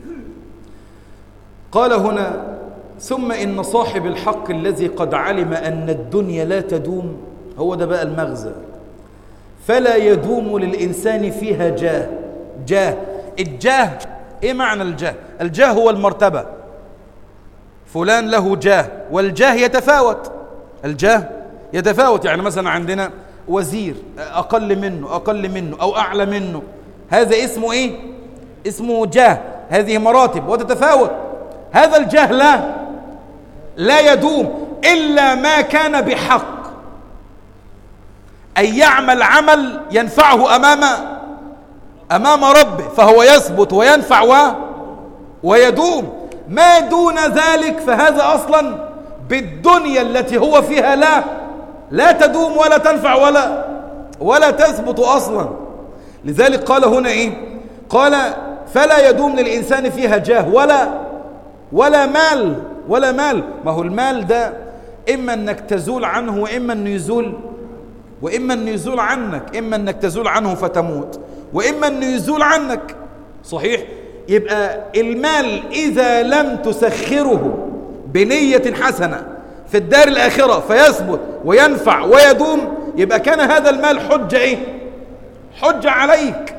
قال هنا ثم إن صاحب الحق الذي قد علم أن الدنيا لا تدوم هو ده بقى المغزى فلا يدوم للإنسان فيها جاه جاه الجاه إيه معنى الجاه؟ الجاه هو المرتبة فلان له جاه والجاه يتفاوت الجاه يتفاوت يعني مثلا عندنا وزير أقل منه أقل منه أو أعلى منه هذا اسمه إيه؟ اسمه جاه هذه مراتب وتتفاوت هذا الجاه لا لا يدوم إلا ما كان بحق أن يعمل عمل ينفعه أمام أمام ربه فهو يثبت وينفع و ويدوم ما دون ذلك فهذا أصلا بالدنيا التي هو فيها لا لا تدوم ولا تنفع ولا ولا تثبت أصلا لذلك قال هنا إيه قال فلا يدوم للإنسان فيها جاه ولا ولا مال ولا مال ما هو المال ده إما أنك تزول عنه وإما أنه يزول وإما أنه يزول عنك إما أنك تزول عنه فتموت وإما أنه يزول عنك صحيح يبقى المال إذا لم تسخره بنية حسنة في الدار الآخرة فيثبت وينفع ويدوم يبقى كان هذا المال حجة إيه؟ حجة عليك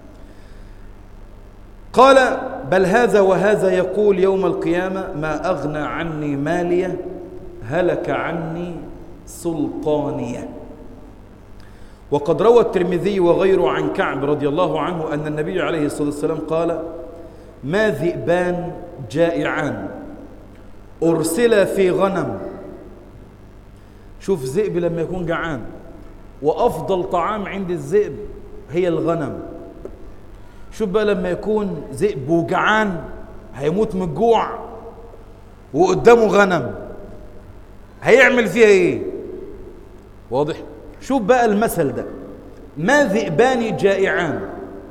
قال بل هذا وهذا يقول يوم القيامة ما أغنى عني مالية هلك عني سلطانية وقد روى الترمذي وغيره عن كعب رضي الله عنه أن النبي عليه الصلاة والسلام قال ما ذئبان جائعان أرسل في غنم شوف ذئب لما يكون جعان وأفضل طعام عند الذئب هي الغنم شوف بقى لما يكون ذئب وجعان هيموت من الجوع وقدامه غنم هيعمل فيها ايه واضح شوف بقى المثل ده ما ذئبان جائعان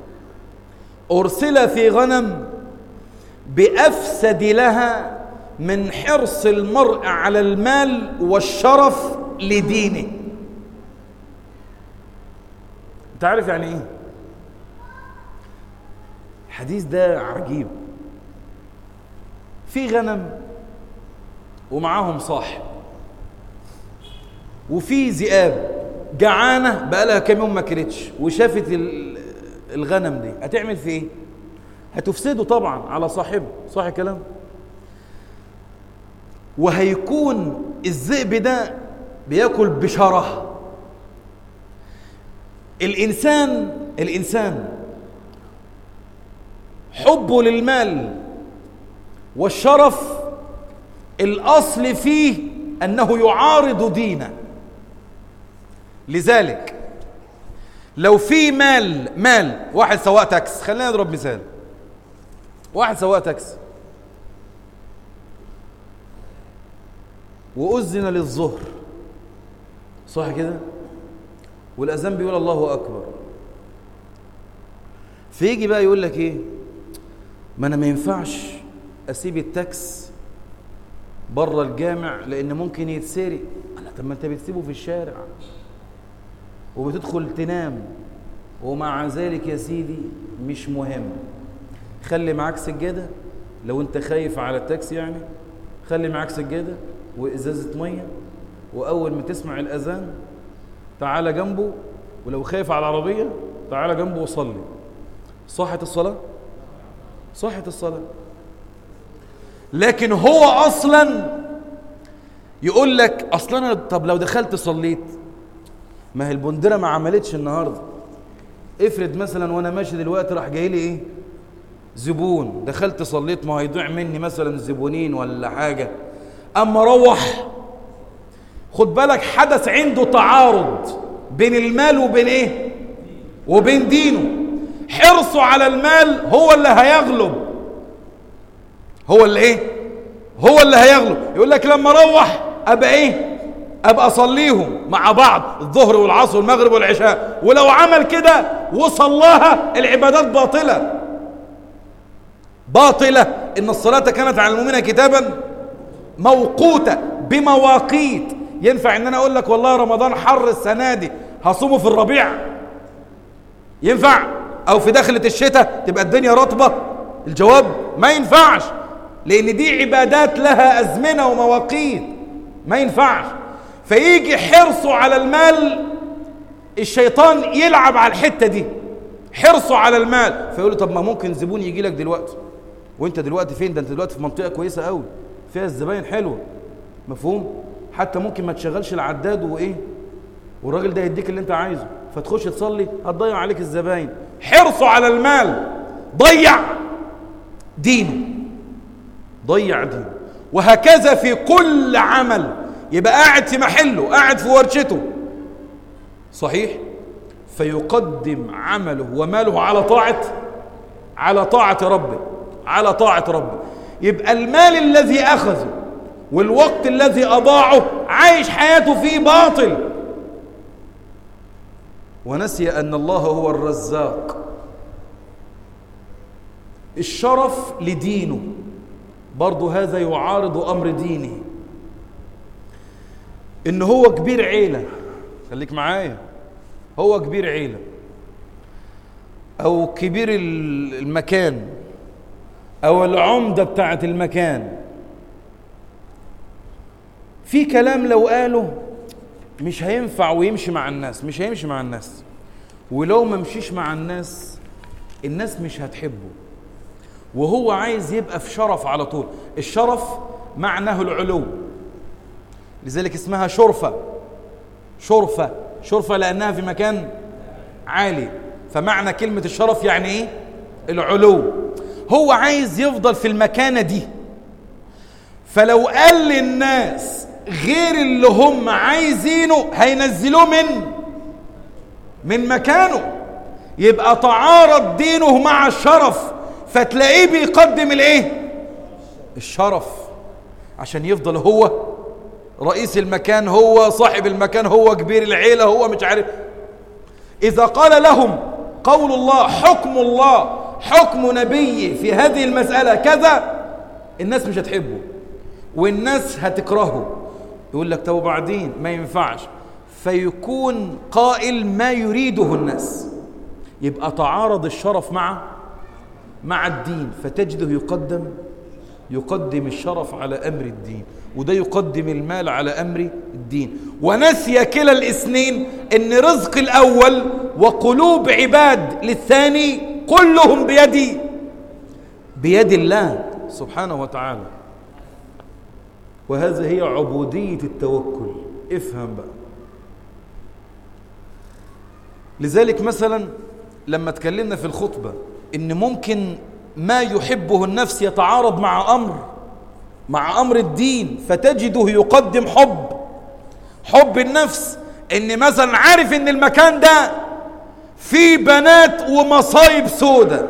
أرسل في غنم بأفسد لها من حرص المرء على المال والشرف لدينه انت عارف يعني ايه الحديث ده عجيب في غنم ومعاهم صاحب وفي ذئاب جعانه بقى لها كام يوم ما كلتش وشافت الغنم دي هتعمل في ايه هتفسده طبعا على صاحبه صح الكلام وهيكون الذئب ده بياكل بشره الانسان الانسان حبه للمال والشرف الاصل فيه انه يعارض دينه لذلك لو في مال مال واحد سواق تاكس خلينا نضرب مثال واحد سواق تاكس وأذن للظهر صح كده والأذان بيقول الله أكبر فيجي بقى يقول لك إيه ما أنا ما ينفعش أسيب التاكس بره الجامع لأن ممكن يتسرق أنا طب ما أنت بتسيبه في الشارع وبتدخل تنام ومع ذلك يا سيدي مش مهم خلي معاك سجادة لو انت خايف على التاكسي يعني خلي معاك سجادة وإزازة مية وأول ما تسمع الأذان تعالى جنبه ولو خايف على العربية تعالى جنبه وصلي صحت الصلاة صحت الصلاة لكن هو اصلا يقول لك اصلا انا طب لو دخلت صليت ما هي البندره ما عملتش النهارده افرض مثلا وانا ماشي دلوقتي راح جاي لي ايه زبون دخلت صليت ما هيضيع مني مثلا زبونين ولا حاجه اما اروح خد بالك حدث عنده تعارض بين المال وبين ايه وبين دينه حرصه على المال هو اللي هيغلب هو اللي ايه هو اللي هيغلب يقول لك لما اروح ابقى ايه ابقى اصليهم مع بعض الظهر والعصر والمغرب والعشاء ولو عمل كده وصلاها العبادات باطله باطله ان الصلاه كانت على المؤمنين كتابا موقوته بمواقيت ينفع ان انا اقول لك والله رمضان حر السنه دي هصومه في الربيع ينفع او في دخلة الشتاء تبقى الدنيا رطبة الجواب ما ينفعش لان دي عبادات لها ازمنة ومواقيت ما ينفعش فيجي حرصه على المال الشيطان يلعب على الحتة دي حرصه على المال فيقول له طب ما ممكن زبون يجي لك دلوقتي وانت دلوقتي فين ده انت دلوقتي في منطقة كويسة قوي فيها الزباين حلوة مفهوم حتى ممكن ما تشغلش العداد وايه والراجل ده يديك اللي انت عايزه فتخش تصلي هتضيع عليك الزباين حرصه على المال ضيع دينه ضيع دينه وهكذا في كل عمل يبقى قاعد في محله قاعد في ورشته صحيح فيقدم عمله وماله على طاعة على طاعة ربه على طاعة ربه يبقى المال الذي أخذه والوقت الذي أضاعه عايش حياته فيه باطل ونسي أن الله هو الرزاق الشرف لدينه برضو هذا يعارض أمر دينه إن هو كبير عيلة خليك معايا هو كبير عيلة أو كبير المكان أو العمدة بتاعة المكان في كلام لو قاله مش هينفع ويمشي مع الناس مش هيمشي مع الناس ولو ما مشيش مع الناس الناس مش هتحبه وهو عايز يبقى في شرف على طول الشرف معناه العلو لذلك اسمها شرفة شرفة شرفة لأنها في مكان عالي فمعنى كلمة الشرف يعني ايه العلو هو عايز يفضل في المكانة دي فلو قال للناس غير اللي هم عايزينه هينزلوه من من مكانه يبقى تعارض دينه مع الشرف فتلاقيه بيقدم الايه الشرف عشان يفضل هو رئيس المكان هو صاحب المكان هو كبير العيلة هو مش عارف إذا قال لهم قول الله حكم الله حكم نبيه في هذه المسألة كذا الناس مش هتحبه والناس هتكرهه يقول لك طب وبعدين ما ينفعش فيكون قائل ما يريده الناس يبقى تعارض الشرف مع مع الدين فتجده يقدم يقدم الشرف على أمر الدين وده يقدم المال على أمر الدين ونسي كلا الاثنين أن رزق الأول وقلوب عباد للثاني كلهم بيد بيد الله سبحانه وتعالى وهذه هي عبودية التوكل افهم بقى لذلك مثلا لما اتكلمنا في الخطبة ان ممكن ما يحبه النفس يتعارض مع امر مع امر الدين فتجده يقدم حب حب النفس ان مثلا عارف ان المكان ده فيه بنات ومصايب سودة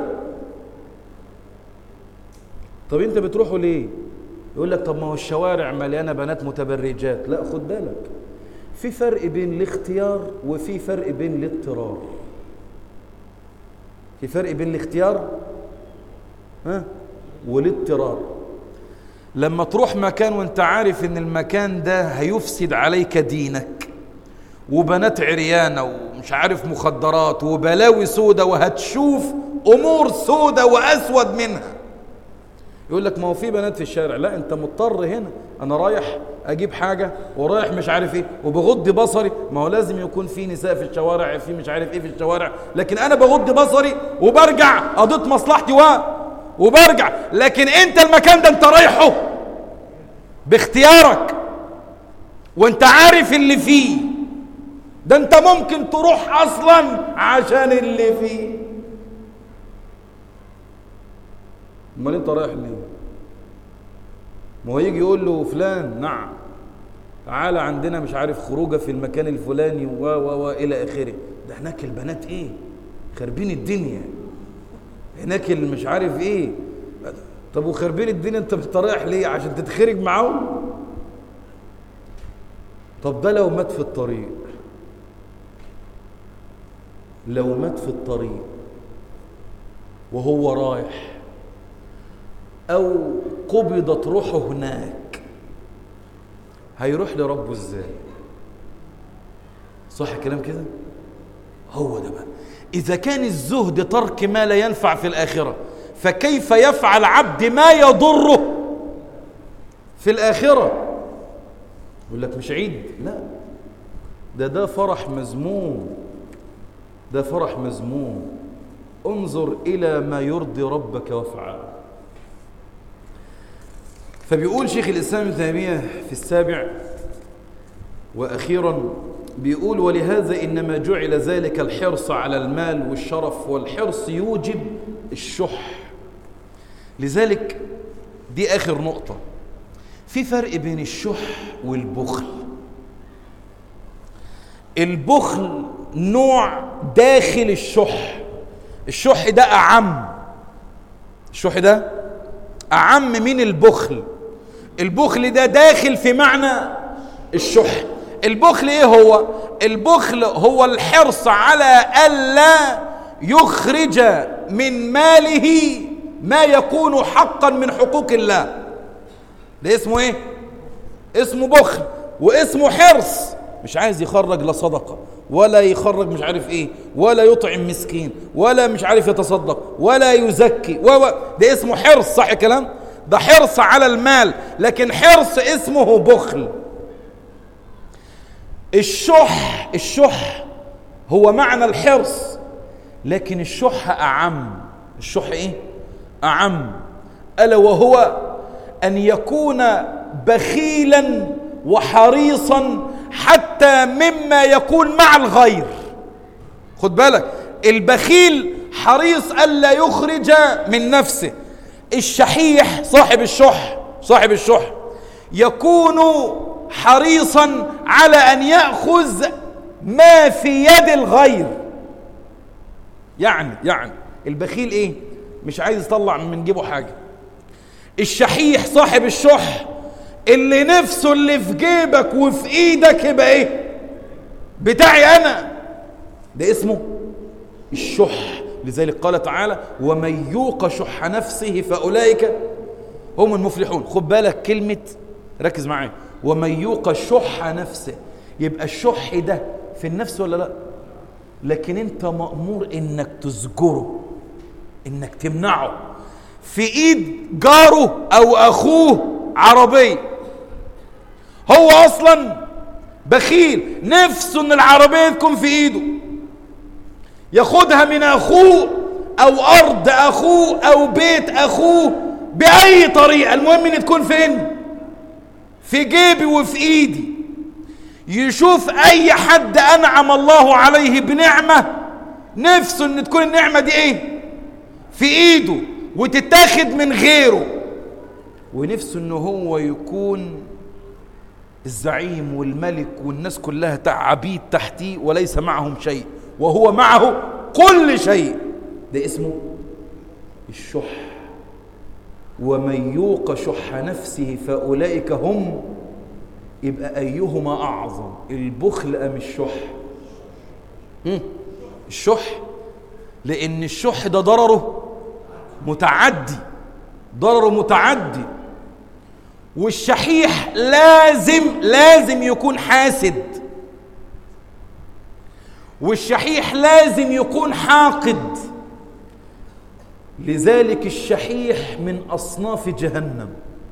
طب انت بتروحوا ليه يقول لك طب ما هو الشوارع مليانه بنات متبرجات لا خد بالك في فرق بين الاختيار وفي فرق بين الاضطرار في فرق بين الاختيار ها والاضطرار لما تروح مكان وانت عارف ان المكان ده هيفسد عليك دينك وبنات عريانه ومش عارف مخدرات وبلاوي سودة وهتشوف امور سودة واسود منها يقول لك ما هو في بنات في الشارع لا انت مضطر هنا انا رايح اجيب حاجه ورايح مش عارف ايه وبغض بصري ما هو لازم يكون في نساء في الشوارع في مش عارف ايه في الشوارع لكن انا بغض بصري وبرجع قضيت مصلحتي و وبرجع لكن انت المكان ده انت رايحه باختيارك وانت عارف اللي فيه ده انت ممكن تروح اصلا عشان اللي فيه امال انت رايح ليه ما هو يجي يقول له فلان نعم تعالى عندنا مش عارف خروجه في المكان الفلاني و و و الى اخره ده هناك البنات ايه خاربين الدنيا هناك اللي مش عارف ايه طب وخاربين الدنيا انت بترايح ليه عشان تتخرج معاهم طب ده لو مات في الطريق لو مات في الطريق وهو رايح او قبضت روحه هناك هيروح لربه ازاي صح الكلام كده هو ده بقى اذا كان الزهد ترك ما لا ينفع في الاخره فكيف يفعل عبد ما يضره في الاخره يقول لك مش عيد لا ده ده فرح مذموم ده فرح مذموم انظر الى ما يرضي ربك وافعل فبيقول شيخ الاسلام ابن تيميه في السابع واخيرا بيقول ولهذا انما جعل ذلك الحرص على المال والشرف والحرص يوجب الشح لذلك دي اخر نقطه في فرق بين الشح والبخل البخل نوع داخل الشح الشح ده اعم الشح ده اعم من البخل البخل ده داخل في معنى الشح البخل ايه هو البخل هو الحرص على الا يخرج من ماله ما يكون حقا من حقوق الله ده اسمه ايه اسمه بخل واسمه حرص مش عايز يخرج لا صدقه ولا يخرج مش عارف ايه ولا يطعم مسكين ولا مش عارف يتصدق ولا يزكي و ده اسمه حرص صح الكلام ده حرص على المال لكن حرص اسمه بخل الشح الشح هو معنى الحرص لكن الشح أعم الشح إيه؟ أعم ألا وهو أن يكون بخيلا وحريصا حتى مما يكون مع الغير خد بالك البخيل حريص ألا يخرج من نفسه الشحيح صاحب الشح صاحب الشح يكون حريصا على ان ياخذ ما في يد الغير يعني يعني البخيل ايه مش عايز يطلع من جيبه حاجه الشحيح صاحب الشح اللي نفسه اللي في جيبك وفي ايدك يبقى ايه بتاعي انا ده اسمه الشح لذلك قال تعالى ومن يوق شح نفسه فاولئك هم المفلحون خد بالك كلمه ركز معايا ومن يوق شح نفسه يبقى الشح ده في النفس ولا لا لكن انت مأمور انك تزجره انك تمنعه في ايد جاره او اخوه عربية هو اصلا بخيل نفسه ان العربية تكون في ايده ياخدها من اخوه او ارض اخوه او بيت اخوه باي طريقة المهم ان تكون فين في جيبي وفي ايدي يشوف اي حد انعم الله عليه بنعمة نفسه ان تكون النعمة دي ايه في ايده وتتاخد من غيره ونفسه ان هو يكون الزعيم والملك والناس كلها عبيد تحتيه وليس معهم شيء وهو معه كل شيء ده اسمه الشح ومن يوق شح نفسه فأولئك هم يبقى أيهما أعظم البخل أم الشح مم. الشح لأن الشح ده ضرره متعدي ضرره متعدي والشحيح لازم لازم يكون حاسد والشحيح لازم يكون حاقد لذلك الشحيح من أصناف جهنم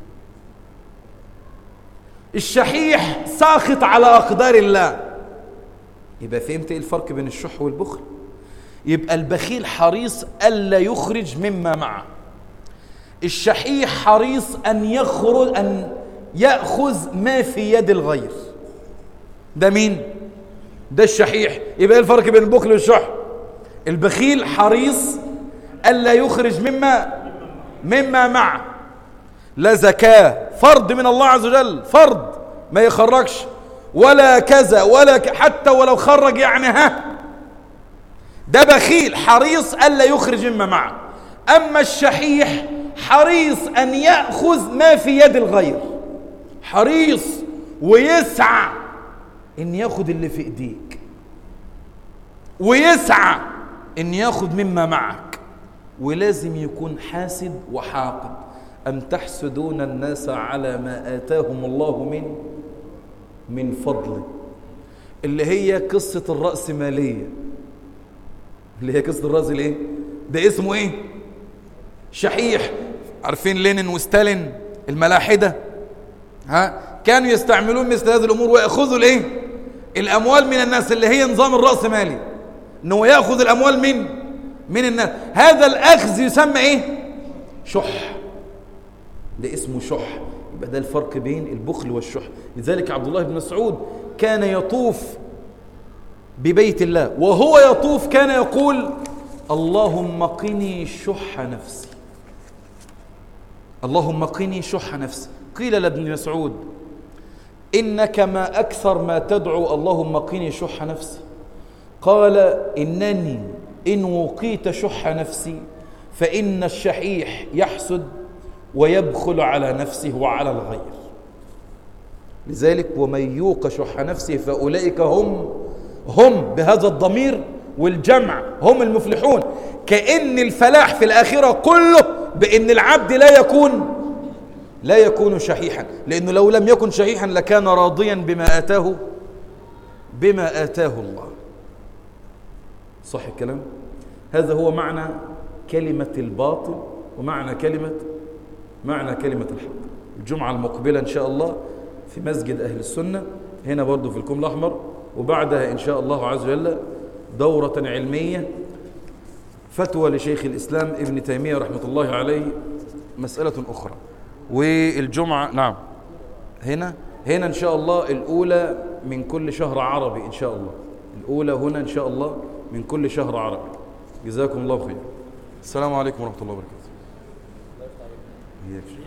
الشحيح ساخط على أقدار الله يبقى فهمت ايه الفرق بين الشح والبخل يبقى البخيل حريص ألا يخرج مما معه الشحيح حريص أن يخرج أن يأخذ ما في يد الغير ده مين؟ ده الشحيح يبقى ايه الفرق بين البخل والشح البخيل حريص ألا يخرج مما مما معه لا زكاة فرض من الله عز وجل فرض ما يخرجش ولا كذا ولا ك... حتى ولو خرج يعني ها ده بخيل حريص ألا يخرج مما معه أما الشحيح حريص أن يأخذ ما في يد الغير حريص ويسعى أن يأخذ اللي في إيديك ويسعى أن يأخذ مما معك ولازم يكون حاسد وحاقد أم تحسدون الناس على ما آتاهم الله من من فضله اللي هي قصة الرأسمالية اللي هي قصة الرأس الايه ده اسمه ايه شحيح عارفين لينين وستالين الملاحدة ها كانوا يستعملون مثل هذه الأمور ويأخذوا الايه الأموال من الناس اللي هي نظام الرأسمالي انه يأخذ الأموال من من الناس هذا الأخذ يسمى ايه شح ده اسمه شح يبقى ده الفرق بين البخل والشح لذلك عبد الله بن مسعود كان يطوف ببيت الله وهو يطوف كان يقول اللهم قني شح نفسي اللهم قني شح نفسي قيل لابن مسعود إنك ما أكثر ما تدعو اللهم قني شح نفسي قال إنني إن وقيت شح نفسي فإن الشحيح يحسد ويبخل على نفسه وعلى الغير لذلك ومن يوق شح نفسه فأولئك هم هم بهذا الضمير والجمع هم المفلحون كأن الفلاح في الآخرة كله بأن العبد لا يكون لا يكون شحيحا لأنه لو لم يكن شحيحا لكان راضيا بما آتاه بما آتاه الله صح الكلام هذا هو معنى كلمة الباطل ومعنى كلمة معنى كلمة الحق الجمعة المقبلة إن شاء الله في مسجد أهل السنة هنا برضو في الكوم الأحمر وبعدها إن شاء الله عز وجل دورة علمية فتوى لشيخ الإسلام ابن تيمية رحمة الله عليه مسألة أخرى والجمعة نعم هنا هنا إن شاء الله الأولى من كل شهر عربي إن شاء الله الأولى هنا إن شاء الله من كل شهر عربي جزاكم الله خير السلام عليكم ورحمة الله وبركاته